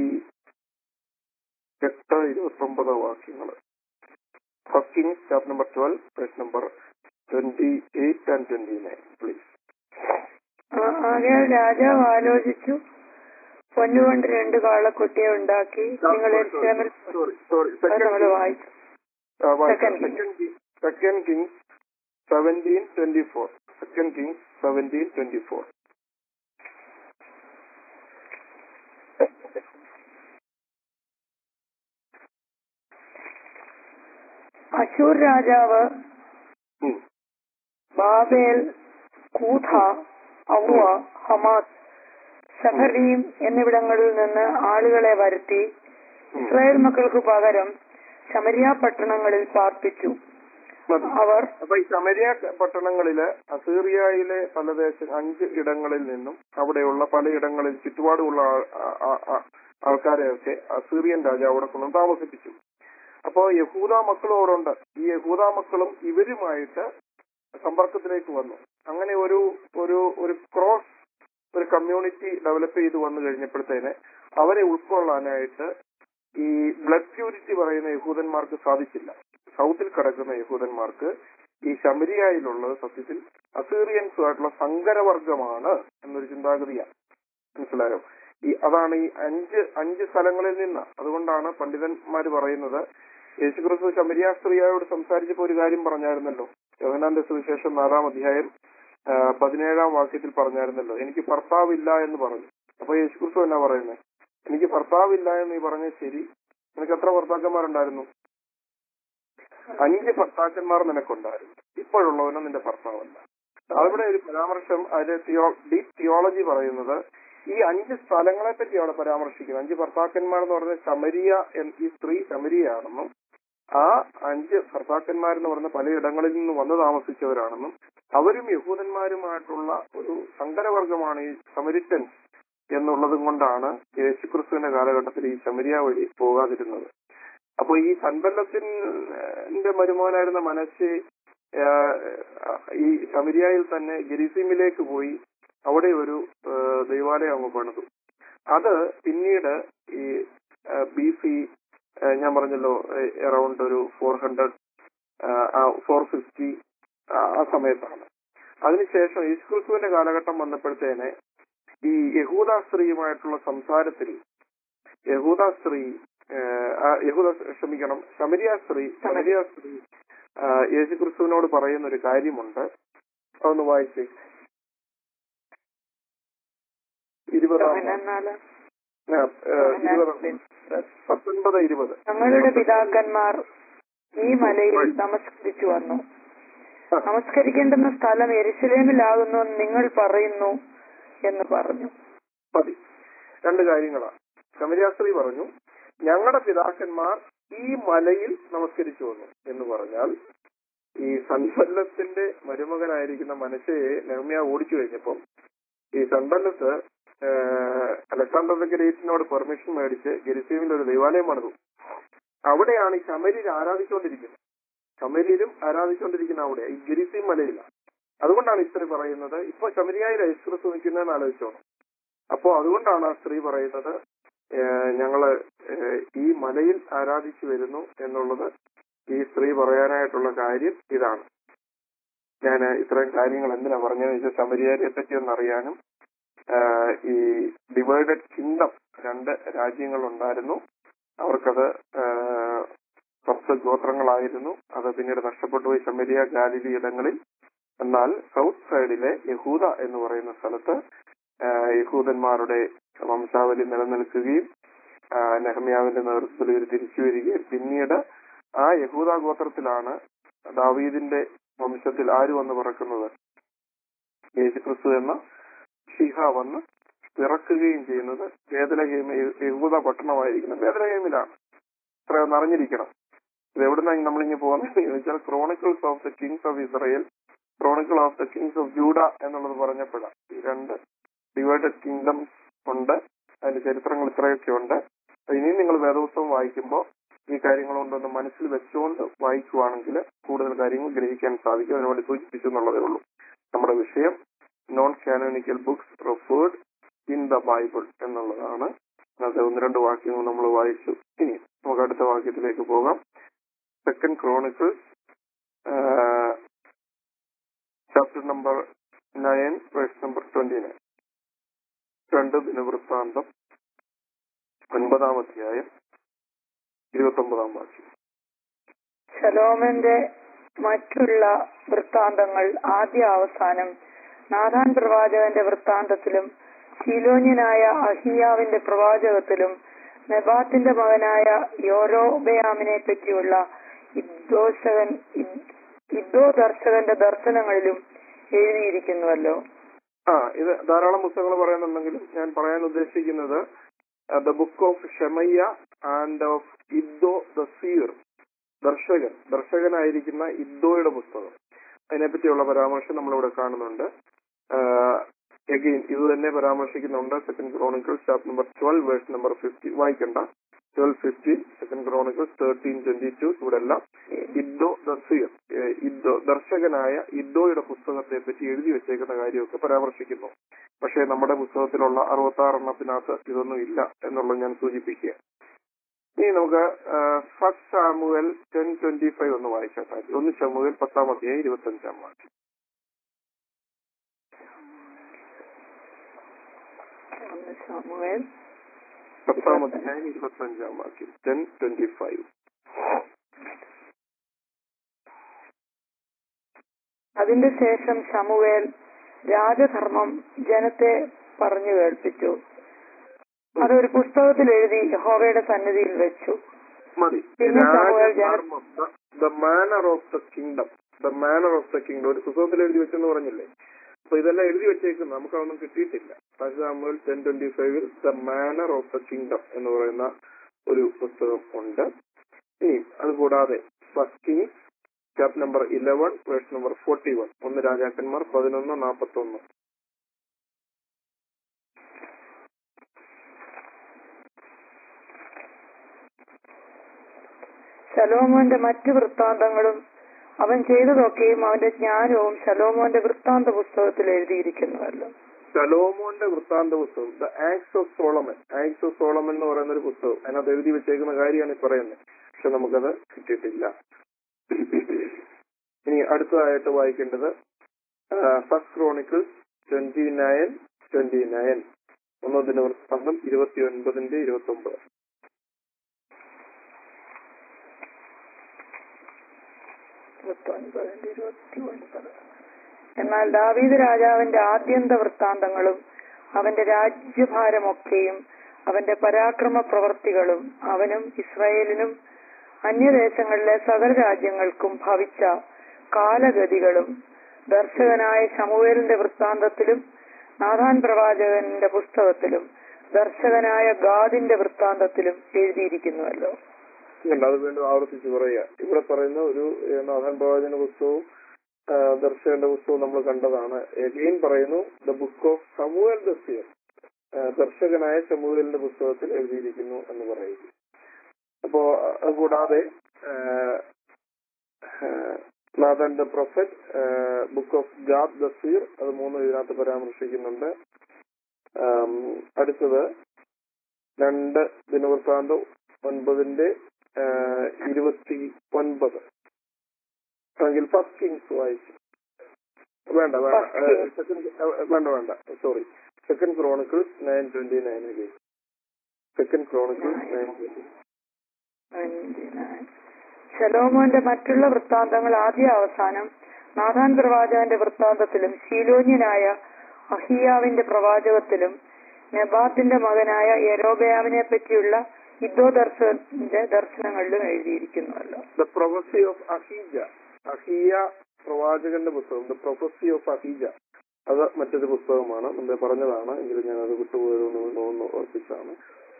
എട്ട് ഇരുപത്തി ഒമ്പത് വാക്യങ്ങൾ first Kings chapter number twelve page number twenty eight and twenty nine please ആ- ആകയാൽ രാജാവ് ആലോചിച്ചു പൊന്നുകൊണ്ട് രണ്ട് കാളക്കുട്ടിയെ ഉണ്ടാക്കി നിങ്ങൾ എരിശിലേമിൽ സോറി സോറി അത് നമ്മൾ വായിച്ചു Second second second Kings seventeen twenty four second Kings seventeen twenty four Asshur രാജാവ് ബാബേൽ കൂഥ ഔവ ഹമാസ് സഹരീം എന്നിവിടങ്ങളിൽ നിന്ന് ആളുകളെ വരുത്തി ഇസ്രായേൽ മക്കൾക്ക് പകരം ശമരിയ പട്ടണങ്ങളിൽ പാർപ്പിച്ചു അവർ അപ്പൊ ഈ സമരിയ പട്ടണങ്ങളില് അസീറിയയിലെ പല ദേശ അഞ്ച് ഇടങ്ങളിൽ നിന്നും അവിടെയുള്ള പലയിടങ്ങളിൽ ചുറ്റുപാടുമുള്ള ആ- ആ- ആ- ആ- ആൾക്കാരെയൊക്കെ അസീറിയൻ രാജാവ് അവിടെ കൊണ്ടു താമസിപ്പിച്ചു അപ്പോ യഹൂദ മക്കളും അവിടെ ഉണ്ട് ഈ യഹൂദ മക്കളും ഇവരുമായിട്ട് സമ്പർക്കത്തിലേക്ക് വന്നു അങ്ങനെ ഒരു ഒരു ഒരു ക്രോസ് ഒരു കമ്മ്യൂണിറ്റി ഡെവലപ്പ് ചെയ്ത് വന്നു കഴിഞ്ഞപ്പോഴത്തേന് അവരെ ഉൾക്കൊള്ളാനായിട്ട് ഈ ബ്ലഡ് പ്യൂരിറ്റി പറയുന്ന യഹൂദന്മാർക്ക് സാധിച്ചില്ല സൗത്തിൽ കിടക്കുന്ന യഹൂദന്മാർക്ക് ഈ ശമരിയായിലുള്ളത് സത്യത്തിൽ അസീറിയൻസുമായിട്ടുള്ള സങ്കരവർഗമാണ് എന്നൊരു ചിന്താഗതിയാണ് മനസ്സിലായോ ഈ അതാണ് ഈ അഞ്ച് അഞ്ച് സ്ഥലങ്ങളിൽ നിന്ന് അതുകൊണ്ടാണ് പണ്ഡിതന്മാര് പറയുന്നത് യേശുക്രിസ്തു ശമരിയ സ്ത്രീയോട് സംസാരിച്ചപ്പോ ഒരു കാര്യം പറഞ്ഞായിരുന്നല്ലോ യോഹനാന്റെ സുവിശേഷം നാലാം അധ്യായം ആ, പതിനേഴാം വാക്യത്തിൽ പറഞ്ഞായിരുന്നല്ലോ എനിക്ക് ഭർത്താവില്ല എന്ന് പറഞ്ഞു അപ്പൊ യേശുക്രിസ്തു എന്നാ പറയുന്നത് എനിക്ക് ഭർത്താവില്ല എന്ന് നീ പറഞ്ഞത് ശരി നിനക്ക് എത്ര ഭർത്താക്കന്മാരുണ്ടായിരുന്നു അഞ്ച് ഭർത്താക്കന്മാർ നിനക്കുണ്ടായിരുന്നു ഇപ്പോഴുള്ളവനും നിന്റെ ഭർത്താവല്ല അവിടെ ഒരു പരാമർശം അതിന്റെ തിയോ ഡീപ് തിയോളജി പറയുന്നത് ഈ അഞ്ച് സ്ഥലങ്ങളെ പറ്റി അവിടെ പരാമർശിക്കുന്നത് അഞ്ച് ഭർത്താക്കന്മാർ എന്ന് പറഞ്ഞ ശമരിയ എൻ- ഈ സ്ത്രീ ശമരിയാണെന്നും ആ അഞ്ച് ഭർത്താക്കന്മാരെന്ന് പറയുന്ന പലയിടങ്ങളിൽ നിന്ന് വന്നു താമസിച്ചവരാണെന്നും അവരും യഹൂദന്മാരുമായിട്ടുള്ള ഒരു സങ്കരവർഗമാണ് ഈ സമരിറ്റൻസ് എന്നുള്ളതും കൊണ്ടാണ് യേശുക്രിസ്തുവിന്റെ കാലഘട്ടത്തിൽ ഈ ശമരിയ വഴി പോകാതിരുന്നത് അപ്പൊ ഈ സൻബല്ലത്തിന്റെ മരുമോനായിരുന്ന മനസ്സെ ഈ ശമരിയായിൽ തന്നെ ഗെരിസിമിലേക്ക് പോയി അവിടെ ഒരു ആ, ദൈവാലയം അങ്ങ് പണിതു അത് പിന്നീട് ഈ ബി സി ഞാൻ പറഞ്ഞല്ലോ അറൌണ്ട് ഒരു ഫോർ ഹൺഡ്രഡ് ഫോർ ഫിഫ്റ്റി ആ സമയത്താണ് അതിനുശേഷം യേശുക്രിസ്തുവിന്റെ കാലഘട്ടം വന്നപ്പോഴത്തേനെ ഈ യഹൂദ സ്ത്രീയുമായിട്ടുള്ള സംസാരത്തിൽ യഹൂദ സ്ത്രീ ഏഹ്, ആ യഹൂദ ക്ഷമിക്കണം ശമരിയ സ്ത്രീ ശമരിയ സ്ത്രീ ആ, യേശുക്രിസ്തുവിനോട് പറയുന്ന ഒരു കാര്യമുണ്ട് അതൊന്ന് വായിച്ചേ ഇരുപതാം പതിനൊന്നാല് ആ, ഏ, ഇരുപതാം പത്തൊൻപത് ഇരുപത് ഞങ്ങളുടെ പിതാക്കന്മാർ ഈ മലയിൽ നമസ്കരിച്ചു വന്നു നമസ്കരിക്കേണ്ടുന്ന സ്ഥലം എരുസലേമിലാകുന്നു എന്ന് നിങ്ങൾ പറയുന്നു എന്ന് പറഞ്ഞു മതി രണ്ട് കാര്യങ്ങളാണ് ശമരിയാസ്ത്രീ പറഞ്ഞു ഞങ്ങളുടെ പിതാക്കന്മാർ ഈ മലയിൽ നമസ്കരിച്ചു വന്നു എന്ന് പറഞ്ഞാൽ ഈ സൻബല്ലത്തിന്റെ മരുമകനായിരിക്കുന്ന മനുഷ്യയെ നെഹ്മിയ ഓടിച്ചു കഴിഞ്ഞപ്പം ഈ സൻബല്ലത്ത് അലക്സാണ്ടർ ദ ഗ്രേറ്റിനോട് പെർമിഷൻ മേടിച്ച് ഗെരിസീമിൽ ഒരു ദൈവാലയം പണിതു അവിടെയാണ് ഈ ശമരിയിൽ ആരാധിച്ചുകൊണ്ടിരിക്കുന്നത് ശമരിയിലും ആരാധിച്ചുകൊണ്ടിരിക്കുന്ന അവിടെ ഈ ഗിരിസീം മലയിലാണ് അതുകൊണ്ടാണ് ഈ സ്ത്രീ പറയുന്നത് ഇപ്പൊ ശമരിയായി ഐശ്വരസ് നിൽക്കുന്നതെന്ന് ആലോചിച്ചോണം അപ്പോ അതുകൊണ്ടാണ് ആ സ്ത്രീ പറയുന്നത് ഏഹ് ഞങ്ങള് ഏഹ് ഈ മലയിൽ ആരാധിച്ചു വരുന്നു എന്നുള്ളത് ഈ സ്ത്രീ പറയാനായിട്ടുള്ള കാര്യം ഇതാണ് ഞാൻ ഇത്രയും കാര്യങ്ങൾ എന്തിനാ പറഞ്ഞതെന്ന് വെച്ചാൽ ശമരിയാരിയെ പറ്റി ഒന്നറിയാനും ആഹ് ഈ ഡിവൈഡഡ് കിങ്ഡം രണ്ട് രാജ്യങ്ങളുണ്ടായിരുന്നു അവർക്കത് ആഹ് പത്ത് ഗോത്രങ്ങളായിരുന്നു അത് പിന്നീട് നഷ്ടപ്പെട്ടു പോയി ശമരിയ ഗാലിലി ഇടങ്ങളിൽ എന്നാൽ സൗത്ത് സൈഡിലെ യഹൂദ എന്ന് പറയുന്ന സ്ഥലത്ത് ആഹ് യഹൂദന്മാരുടെ വംശാവലി നിലനിൽക്കുകയും ആഹ് നെഹമ്യാവിന്റെ നേതൃത്വത്തിൽ ഇവർ തിരിച്ചു വരികയും പിന്നീട് ആ യഹൂദ ഗോത്രത്തിലാണ് ദാവീദിന്റെ വംശത്തിൽ ആര് വന്ന് പിറക്കുന്നത് യേശുക്രിസ്തു എന്ന ഷിഹ വന്ന് പിറക്കുകയും ചെയ്യുന്നത് വേദലഹേമ യഹൂദ പട്ടണമായിരിക്കുന്ന വേദലഹേമിലാണ് ഇത്രയൊന്ന് അറിഞ്ഞിരിക്കണം ഇത് എവിടുന്നാണ് നമ്മളിങ്ങ് പോകുന്നത് എന്ന് ചോദിച്ചാൽ chronicles of the kings of Israel chronicle of the kings of Judah എന്നുള്ളത് പറഞ്ഞപ്പോഴാണ് ഈ രണ്ട് ഡിവൈഡഡ് കിങ്ഡംസ് ഉണ്ട് അതിന്റെ ചരിത്രങ്ങൾ ഇത്രയൊക്കെ ഉണ്ട് അത് ഇനിയും നിങ്ങൾ വേദോത്സവം വായിക്കുമ്പോൾ ഈ കാര്യങ്ങൾ കൊണ്ടൊന്ന് മനസ്സിൽ വെച്ചുകൊണ്ട് വായിക്കുവാണെങ്കിൽ കൂടുതൽ കാര്യങ്ങൾ ഗ്രഹിക്കാൻ സാധിക്കും അതിനുവേണ്ടി സൂചിപ്പിച്ചു എന്നുള്ളതേ ഉള്ളൂ നമ്മുടെ വിഷയം non canonical books referred in the Bible എന്നുള്ളതാണ് അത് ഒന്ന് രണ്ട് വാക്യങ്ങൾ നമ്മൾ വായിച്ചു ഇനി നമുക്ക് അടുത്ത വാക്യത്തിലേക്ക് പോകാം second Chronicles chapter number nine verse number twenty nine രണ്ട് ദിനവൃത്താന്തം ഒൻപതാം അധ്യായം ഇരുപത്തി ഒമ്പതാം വാക്യം ശലോമന്റെ മറ്റുള്ള വൃത്താന്തങ്ങൾ ആദ്യ അവസാനം നാഥാൻ പ്രവാചകന്റെ വൃത്താന്തത്തിലും ശീലോന്യനായ അഹിയാവിന്റെ പ്രവാചകത്തിലും നെബാത്തിന്റെ മകനായ യോരോബയാമിനെ പറ്റിയുള്ള ഇദ്ദോഷകൻ ഇദ്ദോ ദർശകന്റെ ദർശനങ്ങളിലും എഴുതിയിരിക്കുന്നുവല്ലോ ആ ഇത് ധാരാളം പുസ്തകങ്ങൾ പറയുന്നുണ്ടെങ്കിലും ഞാൻ പറയാൻ ഉദ്ദേശിക്കുന്നത് the book of Shemaiah and of Iddo the seer ദർശകൻ ദർശകനായിരിക്കുന്ന ഇദ്ദോയുടെ പുസ്തകം അതിനെപ്പറ്റിയുള്ള പരാമർശം നമ്മളിവിടെ കാണുന്നുണ്ട് എഗെയിൻ ഇത് തന്നെ പരാമർശിക്കുന്നുണ്ട് second Chronicles chapter number twelve verse number fifty വായിക്കണ്ട twelve fifteen second Chronicles thirteen twenty two ഇവിടെ എല്ലാം ഇദ്ദോ ദർശിക ഇദ്ദോ ദർശകനായ ഇദ്ദോയുടെ പുസ്തകത്തെ പറ്റി എഴുതി വെച്ചേക്കുന്ന കാര്യമൊക്കെ പരാമർശിക്കുന്നു പക്ഷേ നമ്മുടെ പുസ്തകത്തിലുള്ള അറുപത്തി ആറെണ്ണത്തിനകത്ത് ഇതൊന്നും ഇല്ല എന്നുള്ളത് ഞാൻ സൂചിപ്പിക്കുക ഇനി നമുക്ക് first Samuel ten twenty five ഒന്ന് വായിച്ചാൽ ഒന്ന് ശമുവൽ പത്താം അധ്യായം ഇരുപത്തി അഞ്ചാം വാക്യം ഒന്ന് സാമുവേൽ പത്താം അധ്യായം ഇരുപത്തി അഞ്ചാം വാക്യം ടെൻ ട്വന്റി ഫൈവ് അതിന്റെ ശേഷം ശമുവേൽ രാജധർമ്മം ജനത്തെ പറഞ്ഞു കേൾപ്പിച്ചു അതൊരു പുസ്തകത്തിൽ എഴുതി യഹോവയുടെ സന്നിധിയിൽ വെച്ചു മതി പിന്നെ സാമുവേൽ ജന- രാജധർമ്മം the manner of the kingdom the manner of the kingdom ഒരു പുസ്തകത്തിൽ എഴുതി വെച്ചെന്ന് പറഞ്ഞില്ലേ അപ്പൊ ഇതെല്ലാം എഴുതി വെച്ചേക്കുന്നു നമുക്ക് അതൊന്നും കിട്ടിയിട്ടില്ല സാമുവൽ ടെൻ ട്വന്റി ഫൈവിൽ the manner of the kingdom എന്ന് പറയുന്ന ഒരു പുസ്തകം ഉണ്ട് ഇനി അതുകൂടാതെ first Kings chapter number eleven verse number forty one ഒന്ന് രാജാക്കന്മാർ പതിനൊന്ന് നാപ്പത്തി ഒന്ന് ശലോമോന്റെ മറ്റു വൃത്താന്തങ്ങളും അവൻ ചെയ്തതൊക്കെയും അവന്റെ ജ്ഞാനവും ശലോമോന്റെ വൃത്താന്ത പുസ്തകത്തിൽ എഴുതിയിരിക്കുന്നുവല്ലോ ശലോമോന്റെ വൃത്താന്ത പുസ്തകം the acts of Solomon acts of Solomon എന്ന് പറയുന്ന ഒരു പുസ്തകം അതിനകത്ത് എഴുതി വെച്ചേക്കുന്ന കാര്യമാണ് ഈ പറയുന്നത് പക്ഷെ നമുക്കത് കിട്ടിയിട്ടില്ല ഇനി അടുത്തതായിട്ട് വായിക്കേണ്ടത് first Chronicles twenty nine twenty nine ഒന്നോ ദിനവൃത്താന്തം ഇരുപത്തി ഒൻപതിന്റെ ഇരുപത്തി ഒമ്പത് ഇരുപത്തൊൻപതിന്റെ ഇരുപത്തി ഒൻപത് എന്നാൽ ദാവീദ് രാജാവിന്റെ ആദ്യന്ത വൃത്താന്തങ്ങളും അവന്റെ രാജ്യഭാരമൊക്കെയും അവന്റെ പരാക്രമ പ്രവർത്തികളും അവനും ഇസ്രായേലിനും അന്യദേശങ്ങളിലെ സകല രാജ്യങ്ങൾക്കും ഭവിച്ച കാലഗതികളും ദർശകനായ ശമുവേലിന്റെ വൃത്താന്തത്തിലും നാഥാൻ പ്രവാചകന്റെ പുസ്തകത്തിലും ദർശകനായ ഗാദിന്റെ വൃത്താന്തത്തിലും എഴുതിയിരിക്കുന്നുവല്ലോ ഇല്ല, അത് വീണ്ടും ആവർത്തിച്ച് പറയുക ഇവിടെ പറയുന്ന ഒരു ഏഹ്, നാഥാൻ പ്രവാചന പുസ്തകവും ആ, ദർശകന്റെ പുസ്തകവും നമ്മൾ കണ്ടതാണ് എഗെയിൻ പറയുന്നു the book of Samuel the seer ദർശകനായ സമൂഹലിന്റെ പുസ്തകത്തിൽ എഴുതിയിരിക്കുന്നു എന്ന് പറയുന്നു അപ്പോ അത് കൂടാതെ Nathan the prophet book of Gad the seer അത് മൂന്ന് ഇതിനകത്ത് പരാമർശിക്കുന്നുണ്ട് ആം, അടുത്തത് രണ്ട് ദിനവൃത്താന്തം ഒൻപതിന്റെ ആ, ഇരുപത്തി ഒൻപത് അല്ലെങ്കിൽ ഫസ്റ്റ് കിങ്സ് വായിച്ചു വേണ്ട വേണ്ട First Kings. സെക്കൻഡ് വേണ്ട വേണ്ട sorry second Chronicles nine twenty nine second Chronicles nine twenty ശലോമോന്റെ മറ്റുള്ള വൃത്താന്തങ്ങൾ ആദ്യ അവസാനം നാഥാൻ പ്രവാചകന്റെ വൃത്താന്തത്തിലും ശീലോന്യനായ അഹിയാവിന്റെ പ്രവാചകത്തിലും നെബാത്തിന്റെ മകനായ യരോബയാമിനെ പറ്റിയുള്ള ഇദ്ദോ ദർശന്റെ ദർശനങ്ങളിലും എഴുതിയിരിക്കുന്നുവല്ലോ the prophecy of Ahijah Ahijah പ്രവാചകന്റെ പുസ്തകം ദ പ്രൊഫസി ഓഫ് അഹീജ അത് മറ്റൊരു പുസ്തകമാണ് മുമ്പേ പറഞ്ഞതാണ് എങ്കിലും ഞാൻ അത് വിട്ടുപോയതെന്ന് തോന്നുന്നു ഓർപ്പിച്ചാണ്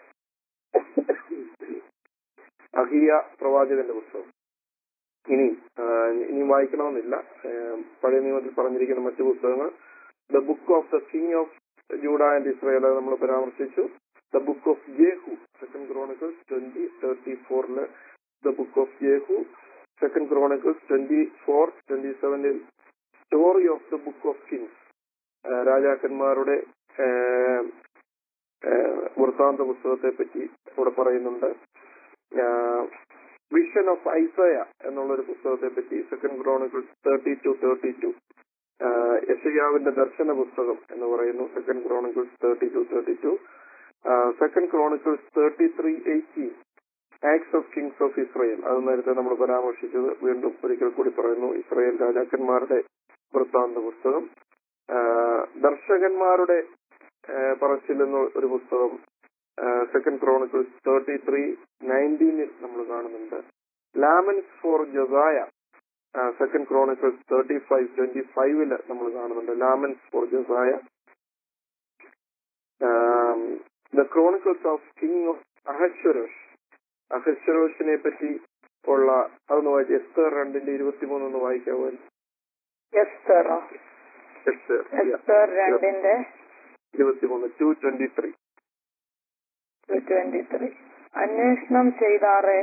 അഹിയ പ്രവാചകന്റെ പുസ്തകം ഇനി ആ, ഇനി വായിക്കണമെന്നില്ല ആ, പഴയ നിയമത്തിൽ പറഞ്ഞിരിക്കുന്ന മറ്റു പുസ്തകങ്ങൾ the book of the king of Judah and Israel അത് നമ്മൾ പരാമർശിച്ചു the book of Jehu second Chronicles twenty thirty ഫോറില് the book of Jehu second Chronicles twenty four twenty സെവനിൽ story of the book of Kings രാജാക്കന്മാരുടെ ആ, ആ, വൃത്താന്ത പുസ്തകത്തെ പറ്റി ഇവിടെ പറയുന്നുണ്ട് വിഷൻ ഓഫ് ഐസയ എന്നുള്ള ഒരു പുസ്തകത്തെ പറ്റി second Chronicles thirty two thirty two യശയാവിന്റെ ദർശന പുസ്തകം എന്ന് പറയുന്നു second Chronicles thirty two thirty two second Chronicles thirty three eighteen acts of kings of Israel അത് നേരത്തെ നമ്മൾ പരാമർശിച്ചത് വീണ്ടും ഒരിക്കൽ കൂടി പറയുന്നു ഇസ്രായേൽ രാജാക്കന്മാരുടെ വൃത്താന്ത പുസ്തകം ആ, ദർശകന്മാരുടെ ആ, പറച്ചിൽ എന്ന ഒരു പുസ്തകം സെക്കൻഡ് ക്രോണിക്കിൾസ് തേർട്ടി ത്രീ നയൻറ്റീനിൽ നമ്മൾ കാണുന്നുണ്ട് laments for Josiah second Chronicles thirty five twenty ഫൈവില് നമ്മൾ കാണുന്നുണ്ട് laments for Josiah the Chronicles of king of Ahasuerus അഹശ്വരോഷിനെ പറ്റി ഉള്ള അതൊന്ന് വായിച്ചു എസ്തർ രണ്ടിന്റെ ഇരുപത്തിമൂന്ന് ഒന്ന് വായിക്കാവോ എസ്തർ എസ്തർ എസ്തർ രണ്ടിന്റെ ഇരുപത്തിമൂന്ന് two twenty three twenty three അന്വേഷണം ചെയ്താറെ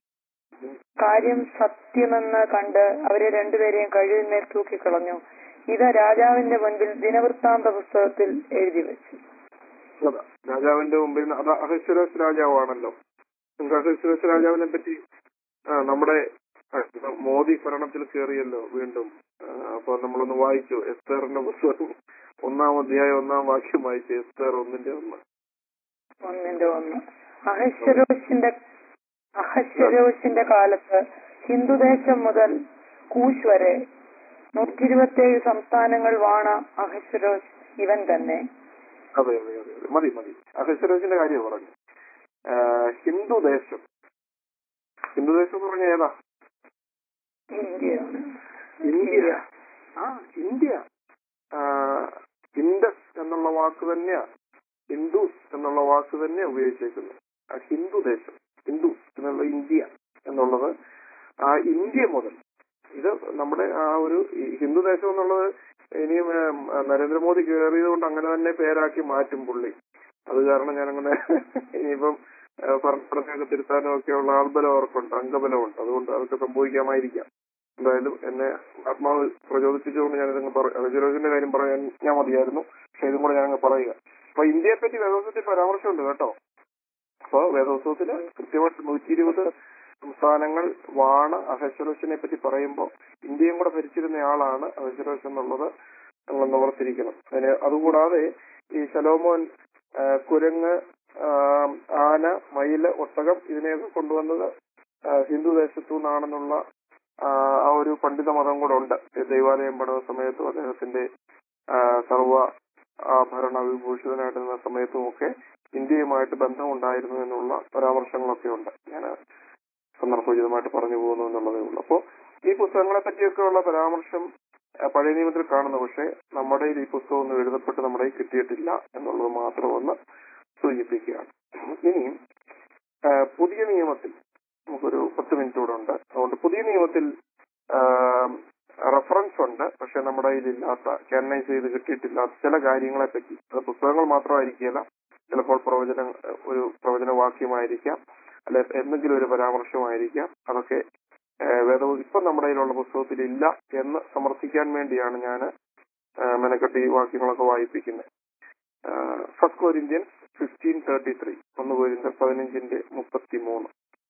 കാര്യം സത്യമെന്ന് കണ്ട് അവരെ രണ്ടുപേരെയും കഴിവിന്മേൽ തൂക്കിക്കളഞ്ഞു ഇത് രാജാവിന്റെ മുൻപിൽ ദിനവൃത്താന്ത പുസ്തകത്തിൽ എഴുതി വെച്ചു അതാ രാജാവിന്റെ മുമ്പിൽ നിന്ന് അത് അഹശ്വരോസ് രാജാവാണല്ലോ നിങ്ങൾക്ക് അഹശ്വരോസ് രാജാവിനെ പറ്റി ആ, നമ്മുടെ ആ, മോദി ഭരണത്തിൽ കയറിയല്ലോ വീണ്ടും ആ, അപ്പൊ നമ്മളൊന്ന് വായിച്ചു എസ്തറിന്റെ പുസ്തകം ഒന്നാം അധ്യായം ഒന്നാം വാക്യം വായിച്ചു എസ്തർ ഒന്നിന്റെ ഒന്ന് ഒന്നിന്റെ ഒന്ന് അഹശ്വരോഷിന്റെ അഹശ്വരോഷിന്റെ കാലത്ത് ഹിന്ദുദേശം മുതൽ കൂശ് വരെ നൂറ്റി ഇരുപത്തിയേഴ് സംസ്ഥാനങ്ങൾ വാണ അഹശ്വരോഷ് ഇവൻ തന്നെ അതെ അതെ അതെ അതെ മതി മതി അഹശ്വരോസിന്റെ കാര്യം പറഞ്ഞു ആ, ഹിന്ദുദേശം ഹിന്ദുദേശം എന്ന് പറഞ്ഞ ഏതാ ഇന്ത്യയാണ് ഇന്ത്യ ആ ഇന്ത്യ ആ, ഇൻഡസ് എന്നുള്ള വാക്ക് തന്നെയാ ഹിന്ദുസ് എന്നുള്ള വാക്ക് തന്നെ ഉപയോഗിച്ചേക്കുന്നത് ആ ഹിന്ദു ദേശം ഹിന്ദുസ് എന്നുള്ള ഇന്ത്യ എന്നുള്ളത് ആ ഇന്ത്യ മുതൽ ഇത് നമ്മുടെ ആ ഒരു ഈ ഹിന്ദു ദേശം എന്നുള്ളത് ഇനിയും ഏം, നരേന്ദ്രമോദി കയറിയത് കൊണ്ട് അങ്ങനെ തന്നെ പേരാക്കി മാറ്റും പുള്ളി അത് കാരണം ഞാനങ്ങനെ ഇനിയിപ്പം ഭരണത്തിനൊക്കെ തിരുത്താനും ഒക്കെയുള്ള ആൾബലം അവർക്കുണ്ട് അംഗബലമുണ്ട് അതുകൊണ്ട് അതൊക്കെ സംഭവിക്കാമായിരിക്കാം എന്തായാലും എന്നെ ആത്മാവ് പ്രചോദിപ്പിച്ചുകൊണ്ട് ഞാനിതങ്ങ് പറയും ജുലോജിന്റെ കാര്യം പറയാൻ ഞാൻ മതിയായിരുന്നു പക്ഷെ ഇതും കൂടെ ഞാനങ്ങ് പറയുക അപ്പൊ ഇന്ത്യയെ പറ്റി വേദോത്സവത്തിൽ പരാമർശമുണ്ട് കേട്ടോ അപ്പൊ വേദോത്സവത്തില് കൃത്യമായിട്ട് നൂറ്റി ഇരുപത് സംസ്ഥാനങ്ങൾ വാണ അഹശ്വരോഷിനെ പറ്റി പറയുമ്പോൾ ഇന്ത്യയും കൂടെ ഭരിച്ചിരുന്ന ആളാണ് അഹശ്വരോഷ് എന്നുള്ളത് നമ്മൾ ഓർത്തിരിക്കണം അതിന് അതുകൂടാതെ ഈ ശലോമോൻ ആ, കുരങ്ങ് ആ, ആന മയില് ഒട്ടകം ഇതിനെയൊക്കെ കൊണ്ടുവന്നത് ആ, ഹിന്ദു ദേശത്തു നിന്നാണെന്നുള്ള ആ ആ ഒരു പണ്ഡിത മതം കൂടെ ഉണ്ട് ദൈവാലയം പടവ സമയത്തും അദ്ദേഹത്തിന്റെ ആ, സർവ ആ ഭരണ വിഭൂഷിതനായിട്ട് നിന്ന സമയത്തും ഒക്കെ ഇന്ത്യയുമായിട്ട് ബന്ധമുണ്ടായിരുന്നു എന്നുള്ള പരാമർശങ്ങളൊക്കെ ഉണ്ട് ഞാൻ സന്ദർഭോചിതമായിട്ട് പറഞ്ഞു പോകുന്നു എന്നുള്ളതേ ഉള്ളൂ അപ്പോൾ ഈ പുസ്തകങ്ങളെ പറ്റിയൊക്കെയുള്ള പരാമർശം ആ, പഴയ നിയമത്തിൽ കാണുന്നു പക്ഷേ നമ്മുടെ കയ്യിൽ ഈ പുസ്തകം ഒന്നും എഴുതപ്പെട്ട് നമ്മുടെ കയ്യിൽ കിട്ടിയിട്ടില്ല എന്നുള്ളത് മാത്രം ഒന്ന് സൂചിപ്പിക്കുകയാണ് ഇനിയും ആ, പുതിയ നിയമത്തിൽ നമുക്കൊരു പത്ത് മിനിറ്റ് കൂടെ ഉണ്ട് അതുകൊണ്ട് പുതിയ നിയമത്തിൽ റെഫറൻസ് ഉണ്ട് പക്ഷെ നമ്മുടെ കയ്യിലില്ലാത്ത കാനൈസ് ചെയ്ത് കിട്ടിയിട്ടില്ലാത്ത ചില കാര്യങ്ങളെ പറ്റി അത് പുസ്തകങ്ങൾ മാത്രമായിരിക്കില്ല ചിലപ്പോൾ പ്രവചന ഒരു പ്രവചന വാക്യമായിരിക്കാം അല്ലെ എന്തെങ്കിലും ഒരു പരാമർശമായിരിക്കാം അതൊക്കെ ഏഹ് വേദവും ഇപ്പം നമ്മുടെ കയ്യിലുള്ള പുസ്തകത്തിൽ ഇല്ല എന്ന് സമർത്ഥിക്കാൻ വേണ്ടിയാണ് ഞാൻ മെനക്കെട്ട് ഈ വാക്യങ്ങളൊക്കെ വായിപ്പിക്കുന്നത് first Corinthians fifteen thirty three ഒന്ന് കോരിന്ത്യൻ പതിനഞ്ചിന്റെ മുപ്പത്തി മൂന്ന്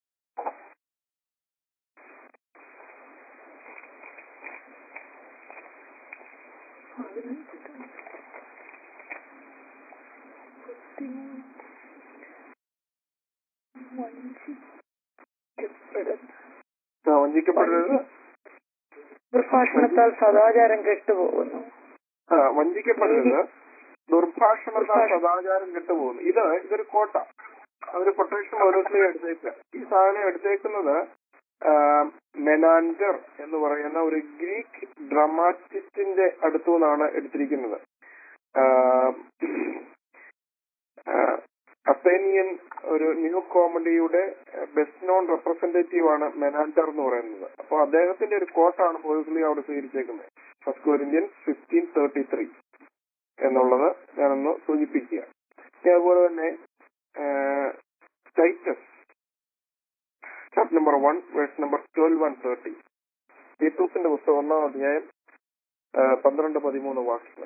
ആ, വഞ്ചിക്കപ്പെടരുത് പ്രഭാഷണത്താൽ സദാചാരം കെട്ടുപോകുന്നു ആ, വഞ്ചിക്കപ്പെടരുത് ദുർഭാഷണത്താൽ സദാചാരം കെട്ടുപോകുന്നു ഇത് ഇതൊരു കോട്ട അതൊരു കൊട്ടേഷൻ ഓരോരുത്തരും എടുത്തേക്കുക ഈ സാധനം എടുത്തേക്കുന്നത് ആ, മെനാൻഡർ എന്ന് പറയുന്ന ഒരു ഗ്രീക്ക് ഡ്രമാറ്റിസ്റ്റിന്റെ അടുത്തു നിന്നാണ് എടുത്തിരിക്കുന്നത് ആ, ആ, അത്തേനിയൻ ഒരു ന്യൂ കോമഡിയുടെ ബെസ്റ്റ് നോൺ റെപ്രസെന്റേറ്റീവ് ആണ് മെനാൻഡർ എന്ന് പറയുന്നത് അപ്പോൾ അദ്ദേഹത്തിന്റെ ഒരു കോട്ടാണ് പോലീസിലി അവിടെ സ്വീകരിച്ചേക്കുന്നത് first Corinthians fifteen thirty three എന്നുള്ളത് ഞാനൊന്ന് സൂചിപ്പിക്കുക ഇനി അതുപോലെ തന്നെ Titus chapter number one verse number twelve and thirty തീത്തൂസിന്റെ പുസ്തകം ഒന്നാം അധ്യായം ആ, പന്ത്രണ്ട് പതിമൂന്ന് വാക്യങ്ങൾ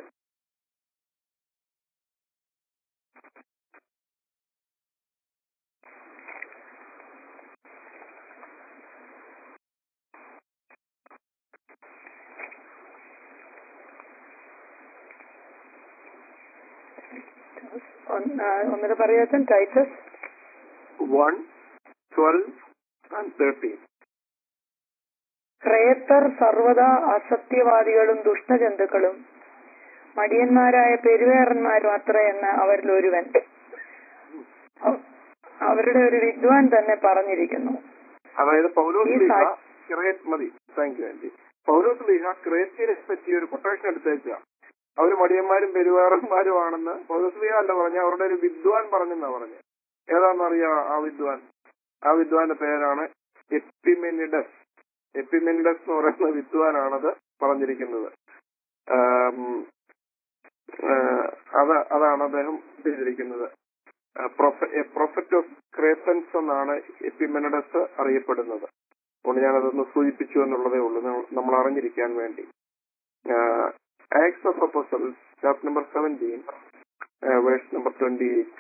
ഒന്നിട്ട് പറയാൻ Titus one twelve and thirteen ക്രേത്തർ സർവദാ അസത്യവാദികളും ദുഷ്ടജന്തുക്കളും മടിയന്മാരായ പെരുവേറന്മാരും അത്ര എന്ന് അവരിൽ ഒരുവൻ അവ- അവരുടെ ഒരു വിദ്വാൻ തന്നെ പറഞ്ഞിരിക്കുന്നു അതായത് പൗലോസ് ഈ ലീഹ സാ- ക്രേറ്റ് മതി താങ്ക് യു ആന്റി പൗലോസ് ലീഹ ക്രേറ്റിനെ പറ്റി ഒരു കൊട്ടേഷൻ എടുത്തേക്കുക അവര് മടിയന്മാരും പെരുവാറന്മാരും ആണെന്ന് പൗലോസ് ലീഹ അല്ല പറഞ്ഞ അവരുടെ ഒരു വിദ്വാൻ പറഞ്ഞെന്നാ പറഞ്ഞത് ഏതാണെന്നറിയാ ആ വിദ്വാൻ ആ വിദ്വാന്റെ പേരാണ് എപ്പിമെനിഡസ് എപ്പിമെനിഡസ് എന്ന് പറയുന്ന വിദ്വാനാണത് പറഞ്ഞിരിക്കുന്നത് ആം, ആ, അത് അതാണ് അദ്ദേഹം ചെയ്തിരിക്കുന്നത് പ്രൊഫറ്റ് ഓഫ് ക്രേത്തൻസ് എന്നാണ് എപ്പിമെനഡസ് അറിയപ്പെടുന്നത് അതുകൊണ്ട് ഞാനതൊന്ന് സൂചിപ്പിച്ചു എന്നുള്ളതേ ഉള്ളൂ നമ്മൾ- നമ്മൾ അറിഞ്ഞിരിക്കാൻ വേണ്ടി Acts of Apostles chapter number seventeen verse number twenty eight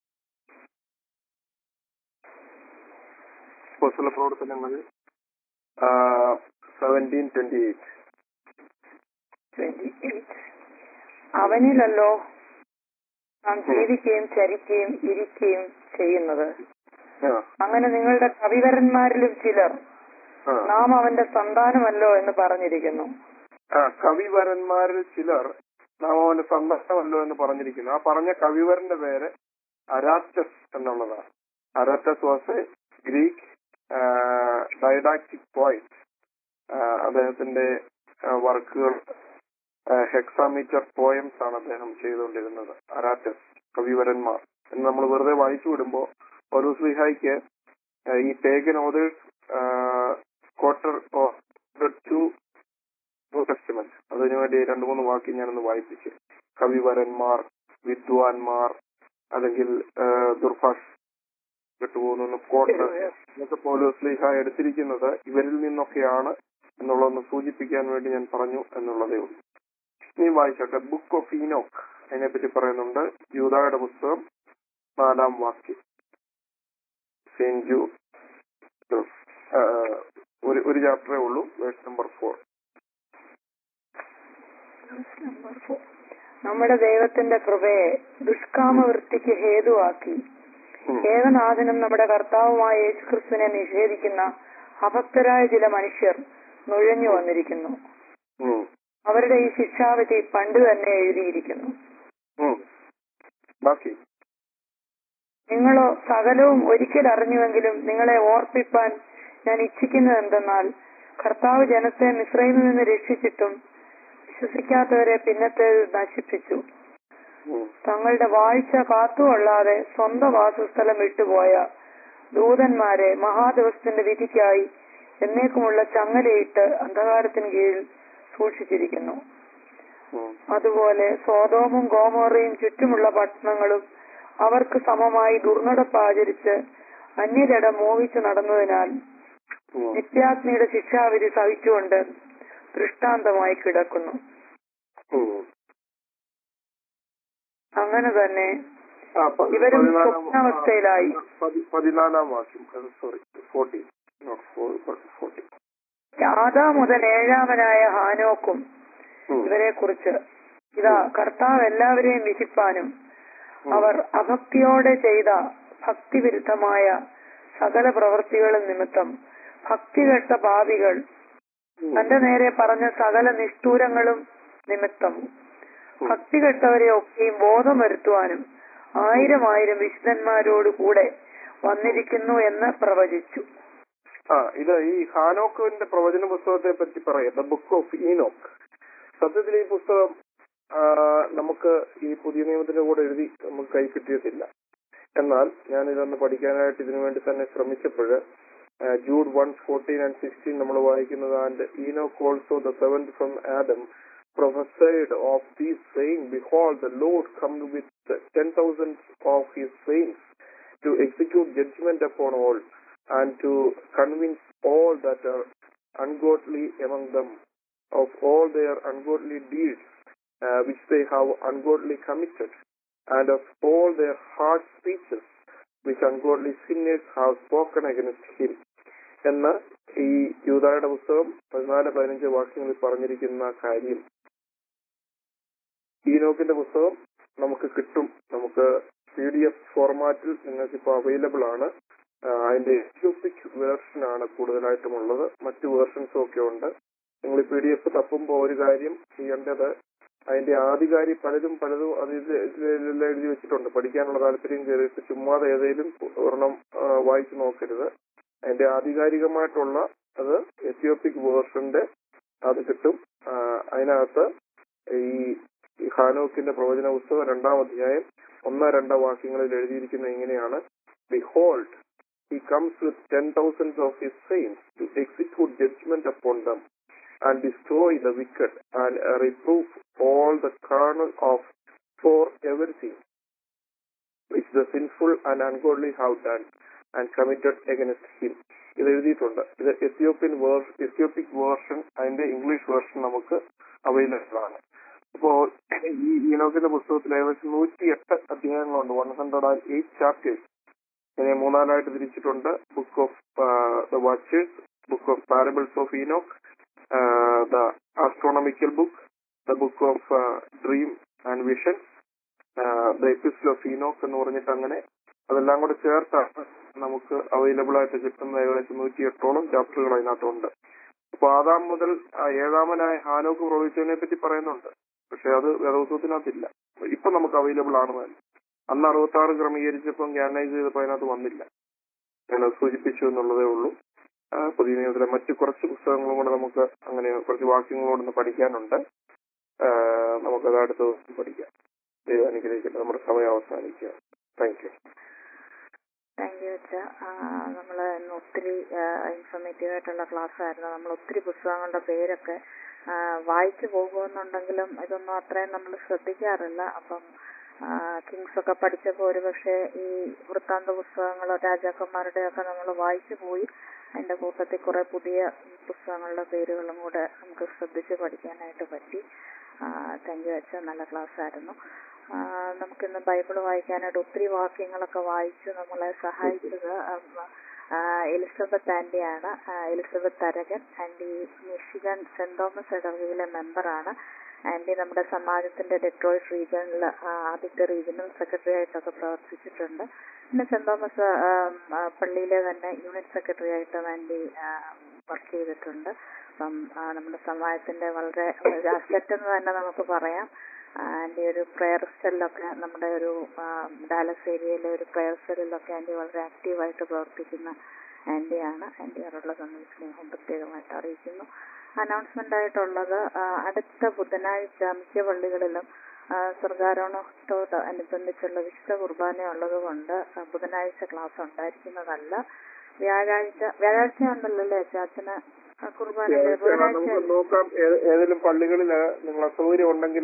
അപ്പോസ്തല പ്രവർത്തനങ്ങൾ സെവൻറ്റീൻ ട്വന്റി എയ്റ്റ് ട്വന്റി അവനിലല്ലോ നാം ജീവിക്കുകയും ചരിക്കുകയും ഇരിക്കുകയും ചെയ്യുന്നത് അങ്ങനെ നിങ്ങളുടെ കവിവരന്മാരിലും ചിലർ നാം അവന്റെ സന്താനമല്ലോ എന്ന് പറഞ്ഞിരിക്കുന്നു ആ കവിവരന്മാരിൽ ചിലർ നാം അവന്റെ സന്ദർശമല്ലോ എന്ന് പറഞ്ഞിരിക്കുന്നു ആ പറഞ്ഞ കവിവരന്റെ പേര് അരാറ്റസ് എന്നുള്ളതാണ് Aratus was a Greek didactic പോയിന്റ് അദ്ദേഹത്തിന്റെ വർക്കുകൾ ഹെക്സാമീറ്റർ പോയംസ് ആണ് അദ്ദേഹം ചെയ്തുകൊണ്ടിരുന്നത് അരാറ്റസ് കവിവരന്മാർ എന്ന് നമ്മൾ വെറുതെ വായിച്ചു വിടുമ്പോൾ ഒരു സ്ലിഹായിക്ക് ഈ pagan authors quoted to new Testament അതിനുവേണ്ടി രണ്ടു മൂന്ന് വാക്ക് ഞാനൊന്ന് വായിപ്പിച്ച് കവിവരന്മാർ വിദ്വാൻമാർ അല്ലെങ്കിൽ ദുർഭാഷ കിട്ടുപോകുന്ന കോട്ടർ ഇതൊക്കെ പോലോസ്ലിഹ എടുത്തിരിക്കുന്നത് ഇവരിൽ നിന്നൊക്കെയാണ് എന്നുള്ളതൊന്ന് സൂചിപ്പിക്കാൻ വേണ്ടി ഞാൻ പറഞ്ഞു എന്നുള്ളതേ ഉള്ളൂ ഇനി വായിച്ചോട്ടെ ബുക്ക് ഓഫ് ഈനോക്ക് അതിനെപ്പറ്റി പറയുന്നുണ്ട് യൂതായുടെ പുസ്തകം നാലാം വാക്യം സെയിന്റ് ജൂ ഒരു ഒരു ചാപ്റ്ററേ ഉള്ളൂ വേഴ്സ് നമ്പർ ഫോർ നമ്മുടെ ദൈവത്തിന്റെ കൃപയെ ദുഷ്കാമവൃത്തിക്ക് ഹേതുവാക്കി ഏകനാഥനും നമ്മുടെ കർത്താവുമായ യേശുക്രിസ്തുവിനെ നിഷേധിക്കുന്ന അഭക്തരായ ചില മനുഷ്യർ നുഴഞ്ഞു വന്നിരിക്കുന്നു അവരുടെ ഈ ശിക്ഷാവിധി പണ്ട് തന്നെ എഴുതിയിരിക്കുന്നു ബാക്കി നിങ്ങളോ സകലവും ഒരിക്കൽ അറിഞ്ഞുവെങ്കിലും നിങ്ങളെ ഓർപ്പിപ്പാൻ ഞാൻ ഇച്ഛിക്കുന്നത് എന്തെന്നാൽ കർത്താവ് ജനത്തെ മിശ്രയിൽ നിന്ന് രക്ഷിച്ചിട്ടും വിശ്വസിക്കാത്തവരെ പിന്നത്തെ നശിപ്പിച്ചു ഉം. തങ്ങളുടെ വാഴ്ച കാത്തുകൊള്ളാതെ സ്വന്തം വാസസ്ഥലം വിട്ടുപോയ ദൂതന്മാരെ മഹാദിവസത്തിന്റെ വിധിക്കായി എന്നേക്കുമുള്ള ചങ്ങലയിട്ട് അന്ധകാരത്തിന് കീഴിൽ സൂക്ഷിച്ചിരിക്കുന്നു ഉം. അതുപോലെ സോതോമും ഗോമോറയും ചുറ്റുമുള്ള പട്ടണങ്ങളും അവർക്ക് സമമായി ദുർനടപ്പ് ആചരിച്ച് അന്യജട മോഹിച്ചു നടന്നതിനാൽ ഉം. നിത്യാഗ്നിയുടെ ശിക്ഷാവിധി സഹിച്ചുകൊണ്ട് ദൃഷ്ടാന്തമായി കിടക്കുന്നു ഉം. അങ്ങനെ തന്നെ ആ, പ- ഇവരും പതിനാലാം- സ്വപ്നാവസ്ഥയിലായി. ആ, പതി- പതിനാലാം വാക്യം സോറി ഫോർട്ടി നോട്ട് ഫോർട്ടി ആദാ മുതൽ ഏഴാമനായ ഹാനോക്കും ഇവരെ കുറിച്ച് ഇതാ കർത്താവ് എല്ലാവരെയും വിധിപ്പാനും അവർ അഭക്തിയോടെ ചെയ്ത ഭക്തിവിരുദ്ധമായ സകല പ്രവൃത്തികളും നിമിത്തം ഭക്തികെട്ട പാപികൾ തന്റെ നേരെ പറഞ്ഞ സകല നിഷ്ഠൂരങ്ങളും നിമിത്തം ഭക്തികെട്ടവരെ ഒക്കെയും ബോധം വരുത്തുവാനും ആയിരം ആയിരം വിശുദ്ധന്മാരോട് കൂടെ വന്നിരിക്കുന്നു എന്ന് പ്രവചിച്ചു ആ ഇത് ഈ ഹാനോക്കിന്റെ പ്രവചന പുസ്തകത്തെ പറ്റി പറയാം ദ ബുക്ക് ഓഫ് ഈനോക്ക് സത്യത്തിൽ ഈ പുസ്തകം ആ, നമുക്ക് ഈ പുതിയ നിയമത്തിന്റെ കൂടെ എഴുതി നമുക്ക് കൈ കിട്ടിയതില്ല എന്നാൽ ഞാൻ ഇതൊന്ന് പഠിക്കാനായിട്ട് ഇതിനു വേണ്ടി തന്നെ ശ്രമിച്ചപ്പോൾ Jude one fourteen and sixteen നമ്മൾ വായിക്കുന്നത് and Enoch also the seventh from Adam prophesied of these saying, Behold, the Lord comes with ten thousands of his saints to execute judgment upon all and to convince all that are ungodly among them of all their ungodly deeds uh, which they have ungodly committed, and of all their hard speeches which ungodly sinners have spoken against him. എന്ന് ഈ യൂതായുടെ പുസ്തകം പതിനാല് പതിനഞ്ച് വാക്യങ്ങളിൽ പറഞ്ഞിരിക്കുന്ന കാര്യം ഈനോക്കിന്റെ പുസ്തകം നമുക്ക് കിട്ടും നമുക്ക് പി ഡി എഫ് ഫോർമാറ്റിൽ നിങ്ങൾക്ക് ഇപ്പോൾ അവൈലബിൾ ആണ് ആ, അതിന്റെ എക്യൂസിക് വേർഷൻ ആണ് കൂടുതലായിട്ടും ഉള്ളത് മറ്റു വേർഷൻസും ഒക്കെ ഉണ്ട് നിങ്ങൾ പി ഡി എഫ് തപ്പുമ്പോൾ ഒരു കാര്യം ചെയ്യേണ്ടത് അതിന്റെ ആധികാരി പലരും പലതും അത് ഇത് ഇതിലെല്ലാം എഴുതി വെച്ചിട്ടുണ്ട് പഠിക്കാനുള്ള താല്പര്യം കയറിയിട്ട് ചുമ്മാതെ ഏതെങ്കിലും ഒരെണ്ണം ആ, വായിച്ചു നോക്കരുത് അതിന്റെ ആധികാരികമായിട്ടുള്ള അത് എത്യോപ്പിക് വേർഷന്റെ അത് കിട്ടും ആ, അതിനകത്ത് ഈ ഈ ഹാനോക്കിന്റെ പ്രവചന പുസ്തകം രണ്ടാം അധ്യായം ഒന്നോ രണ്ടോ വാക്യങ്ങളിൽ എഴുതിയിരിക്കുന്നത് ഇങ്ങനെയാണ് behold he comes with ten thousands of his saints to execute judgment upon them and destroy the wicked and uh, reprove all the carnal of for everything which the sinful and ungodly have done and committed against him ഇത് എഴുതിയിട്ടുണ്ട് ഇത് Ethiopian വേർ Ethiopic version അതിന്റെ English version നമുക്ക് available ആണ് അപ്പോ ഈ ഈനോക്കിന്റെ പുസ്തകത്തിൽ ഏകദേശം നൂറ്റി എട്ട് അധ്യായങ്ങളുണ്ട് one hundred and eight chapters ഇതിനെ മൂന്നാലായിട്ട് തിരിച്ചിട്ടുണ്ട് book of the watchers book of parables of Enoch the astronomical book the book of dream and vision the epistle of Enoch എന്ന് പറഞ്ഞിട്ട് അങ്ങനെ അതെല്ലാം കൂടെ ചേർത്താണ് നമുക്ക് അവൈലബിൾ ആയിട്ട് കിട്ടുന്ന ഏകദേശം നൂറ്റി എട്ടോളം ചാപ്റ്ററുകൾ അതിനകത്തുണ്ട് അപ്പൊ ആദാം മുതൽ ആ ഏഴാമനായ ഹാനോക്ക് പ്രവചിച്ചതിനെ പറ്റി പറയുന്നുണ്ട് പക്ഷെ അത് വേദോത്സവത്തിനകത്തില്ല ഇപ്പൊ നമുക്ക് അവൈലബിൾ ആണ് താനും. അന്ന് അറുപത്തി ആറ് ക്രമീകരിച്ചപ്പം ക്യാനൈസ് ചെയ്തപ്പോൾ അതിനകത്ത് വന്നില്ല ഞാനത് സൂചിപ്പിച്ചു എന്നുള്ളതേ ഉള്ളൂ ആ, പുതിയ നിയമത്തിലെ മറ്റു കുറച്ച് പുസ്തകങ്ങളും കൂടെ നമുക്ക് അങ്ങനെ കുറച്ച് വാക്യങ്ങളോട് ഒന്ന് പഠിക്കാനുണ്ട് ആ, നമുക്കത് അടുത്ത ദിവസം പഠിക്കാം ദൈവം അനുഗ്രഹിക്കട്ടെ നമ്മുടെ സമയം അവസാനിക്കുക താങ്ക് യു താങ്ക് യു അച്ഛ നമ്മൾ ഇന്ന് ഒത്തിരി ഇൻഫോർമേറ്റീവ് ആയിട്ടുള്ള ക്ലാസ് ആയിരുന്നു നമ്മൾ ഒത്തിരി പുസ്തകങ്ങളുടെ പേരൊക്കെ ആ, വായിച്ചു പോകുമെന്നുണ്ടെങ്കിലും ഇതൊന്നും അത്രയും നമ്മൾ ശ്രദ്ധിക്കാറില്ല അപ്പം കിങ്സ് ഒക്കെ പഠിച്ചപ്പോൾ ഒരുപക്ഷെ ഈ വൃത്താന്ത പുസ്തകങ്ങളോ രാജാക്കന്മാരുടെ ഒക്കെ നമ്മൾ വായിച്ചു പോയി അതിന്റെ കൂട്ടത്തിൽ കുറെ പുതിയ പുസ്തകങ്ങളുടെ പേരുകളും കൂടെ നമുക്ക് ശ്രദ്ധിച്ച് പഠിക്കാനായിട്ട് പറ്റി താങ്ക് യു അച്ഛ നല്ല ക്ലാസ് ആയിരുന്നു ആ, നമുക്കിന്ന് ബൈബിൾ വായിക്കാനായിട്ട് ഒത്തിരി വാക്യങ്ങളൊക്കെ വായിച്ച് നമ്മളെ സഹായിച്ചത് ഉം, ആ, എലിസബത്ത് ആന്റിയാണ് ആ, Elizabeth Tharakan aunty Michigan saint Thomas ഇടവകയിലെ മെമ്പറാണ് ആന്റി നമ്മുടെ സമാജത്തിന്റെ ഡെട്രോയിറ്റ് റീജിയനിൽ ആദ്യത്തെ റീജിയണൽ സെക്രട്ടറി ആയിട്ടൊക്കെ പ്രവർത്തിച്ചിട്ടുണ്ട് പിന്നെ സെന്റ് തോമസ് ആ, ആ, പള്ളിയിലെ തന്നെ യൂണിറ്റ് സെക്രട്ടറി ആയിട്ടും ആന്റി വർക്ക് ചെയ്തിട്ടുണ്ട് അപ്പം ആ, നമ്മുടെ സമാജത്തിന്റെ വളരെ അസറ്റ് എന്ന് തന്നെ നമുക്ക് പറയാം ആൻറ്റി ഒരു പ്രയർ സെല്ലൊക്കെ നമ്മുടെ ഒരു ആ, ഡാലസ് ഏരിയയിലെ ഒരു പ്രയർ സെല്ലിലൊക്കെ ആൻറ്റി വളരെ ആക്റ്റീവായിട്ട് പ്രവർത്തിക്കുന്ന ആൻറ്റിയാണ് ആൻറ്റിയോടുള്ള നന്ദി സ്നേഹം പ്രത്യേകമായിട്ട് അറിയിക്കുന്നു അനൗൺസ്മെന്റ് ആയിട്ടുള്ളത് ആ, അടുത്ത ബുധനാഴ്ച മിക്ക പള്ളികളിലും ആ, സർഗാരോണത്തോട് അനുബന്ധിച്ചുള്ള വിശുദ്ധ കുർബാന ഉള്ളത് കൊണ്ട് ആ, ബുധനാഴ്ച ക്ലാസ് ഉണ്ടായിരിക്കുന്നതല്ല വ്യാഴാഴ്ച വ്യാഴാഴ്ച ഉണ്ടല്ലോ അല്ലേ ചാച്ചന് കുർബാന ബുധനാഴ്ച നമുക്ക് നോക്കാം ഏ- ഏതെങ്കിലും പള്ളികളില് നിങ്ങൾ അസൗകര്യം ഉണ്ടെങ്കിൽ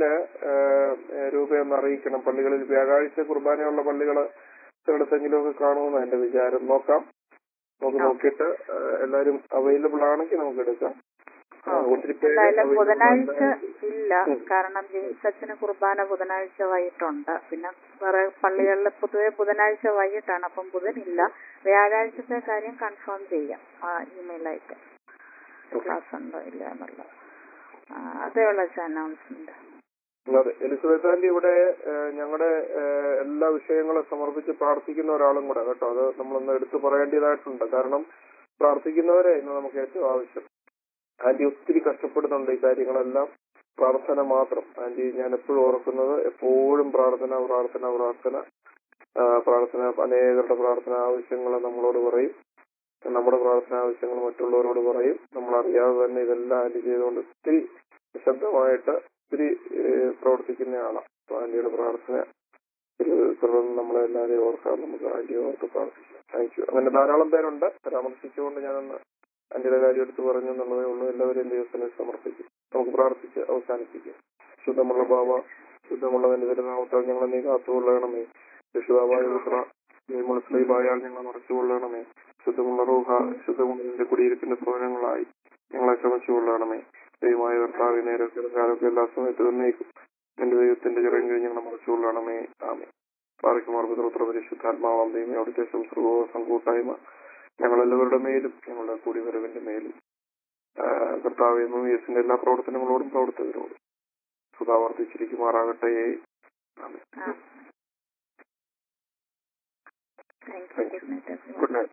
രൂപയൊന്ന് അറിയിക്കണം പള്ളികളിൽ വ്യാഴാഴ്ച കുർബാനയുള്ള പള്ളികൾ ചിലയിടത്തെങ്കിലും ഒക്കെ കാണുമെന്ന് എന്റെ വിചാരം നോക്കാം നമുക്ക് നോക്കിയിട്ട് ആ, എല്ലാവരും അവൈലബിൾ ആണെങ്കിൽ നമുക്ക് എടുക്കാം ആ, ഒത്തിരി പേര് എന്തായാലും available ബുധനാഴ്ച ഉണ്ട്. ഇല്ല കാരണം ജെയിംസ് അച്ഛന് കുർബാന ബുധനാഴ്ച വൈകിട്ടുണ്ട് പിന്നെ വേറെ പള്ളികളിൽ പൊതുവെ ബുധനാഴ്ച വൈകിട്ടാണ് അപ്പം ബുധനില്ല വ്യാഴാഴ്ചത്തെ കാര്യം കൺഫേം ചെയ്യാം ഇമെയിലായിട്ട് ക്ലാസ് ഉണ്ടോ ഇല്ല എന്നുള്ളത് ആ, അതേ ഉള്ള അനൗൺസ്മെന്റ് അതെ എലിസബത്ത് ആന്റി ഇവിടെ ഞങ്ങളുടെ എല്ലാ വിഷയങ്ങളും സമർപ്പിച്ച് പ്രാർത്ഥിക്കുന്ന ഒരാളും കൂടെ കേട്ടോ അത് നമ്മളൊന്ന് എടുത്തു പറയേണ്ടതായിട്ടുണ്ട് കാരണം പ്രാർത്ഥിക്കുന്നവരെ ഇന്ന് നമുക്ക് ഏറ്റവും ആവശ്യം ആന്റി ഒത്തിരി കഷ്ടപ്പെടുന്നുണ്ട് ഈ കാര്യങ്ങളെല്ലാം പ്രാർത്ഥന മാത്രം ആന്റി ഞാൻ എപ്പോഴും ഓർക്കുന്നത് എപ്പോഴും പ്രാർത്ഥന പ്രാർത്ഥന പ്രാർത്ഥന ആ, പ്രാർത്ഥന അനേകരുടെ പ്രാർത്ഥന ആവശ്യങ്ങൾ നമ്മളോട് പറയും നമ്മുടെ പ്രാർത്ഥന ആവശ്യങ്ങൾ മറ്റുള്ളവരോട് പറയും നമ്മൾ അറിയാതെ തന്നെ ഇതെല്ലാം ആന്റി ചെയ്തുകൊണ്ട് ഒത്തിരി നിശബ്ദമായിട്ട് ഒത്തിരി ഏഹ്, പ്രവർത്തിക്കുന്ന ആളാണ് അപ്പൊ ആന്റിയുടെ പ്രാർത്ഥന ഒരു തുടർന്ന് നമ്മളെ എല്ലാവരെയും ഓർക്കാം നമുക്ക് ആന്റിയെ ഓർത്ത് പ്രാർത്ഥിക്കാം താങ്ക് യു അങ്ങനെ ധാരാളം പേരുണ്ട് പരാമർശിച്ചുകൊണ്ട് ഞാനൊന്ന് ആന്റിയുടെ കാര്യം എടുത്ത് പറഞ്ഞു എന്നുള്ളതേ ഉള്ളൂ എല്ലാവരെയും ദൈവത്തിന് സമർപ്പിക്കും നമുക്ക് പ്രാർത്ഥിച്ച് അവസാനിപ്പിക്കാം ശുദ്ധമുള്ള ബാബ ശുദ്ധമുള്ള നിന്റെ തിരുനാമത്താൽ ഞങ്ങളെ നീ കാത്തുകൊള്ളണമേ രക്ഷിതാവായ പുത്ര മുസ്ലിമായാൽ ഞങ്ങളെ മറച്ചുകൊള്ളണമേ ശുദ്ധമുള്ള റൂഹ ശുദ്ധമുള്ള നിന്റെ കുടിയിരിപ്പിന്റെ ഭവനങ്ങളായി ഞങ്ങളെ ക്ഷമിച്ചുകൊള്ളണമേ ദൈവമായ കർത്താവ് നേരൊക്കെ കാലൊക്കെ എല്ലാ സമയത്തും ഉന്നയിക്കും എന്റെ ദൈവത്തിന്റെ ചിറം കഴിഞ്ഞ് ഞങ്ങളെ മറച്ചുകൊള്ളണമേ ആമേ പാറയ്ക്കുമാർ പിതൃത്ര പരിശുദ്ധാത്മാവാം ദൈവം അവിടുത്തെ സംസ്കൃതോസം കൂട്ടായ്മ ഞങ്ങളെല്ലാവരുടെ മേലും ഞങ്ങളുടെ കൂടിവരവിന്റെ മേലും ആ, കർത്താവ് എന്നും യേസിന്റെ എല്ലാ പ്രവർത്തനങ്ങളോടും പ്രവർത്തകരോടും സദാ വർദ്ധിച്ചിരിക്കുമാറാകട്ടെ ആമേ thank you good night good night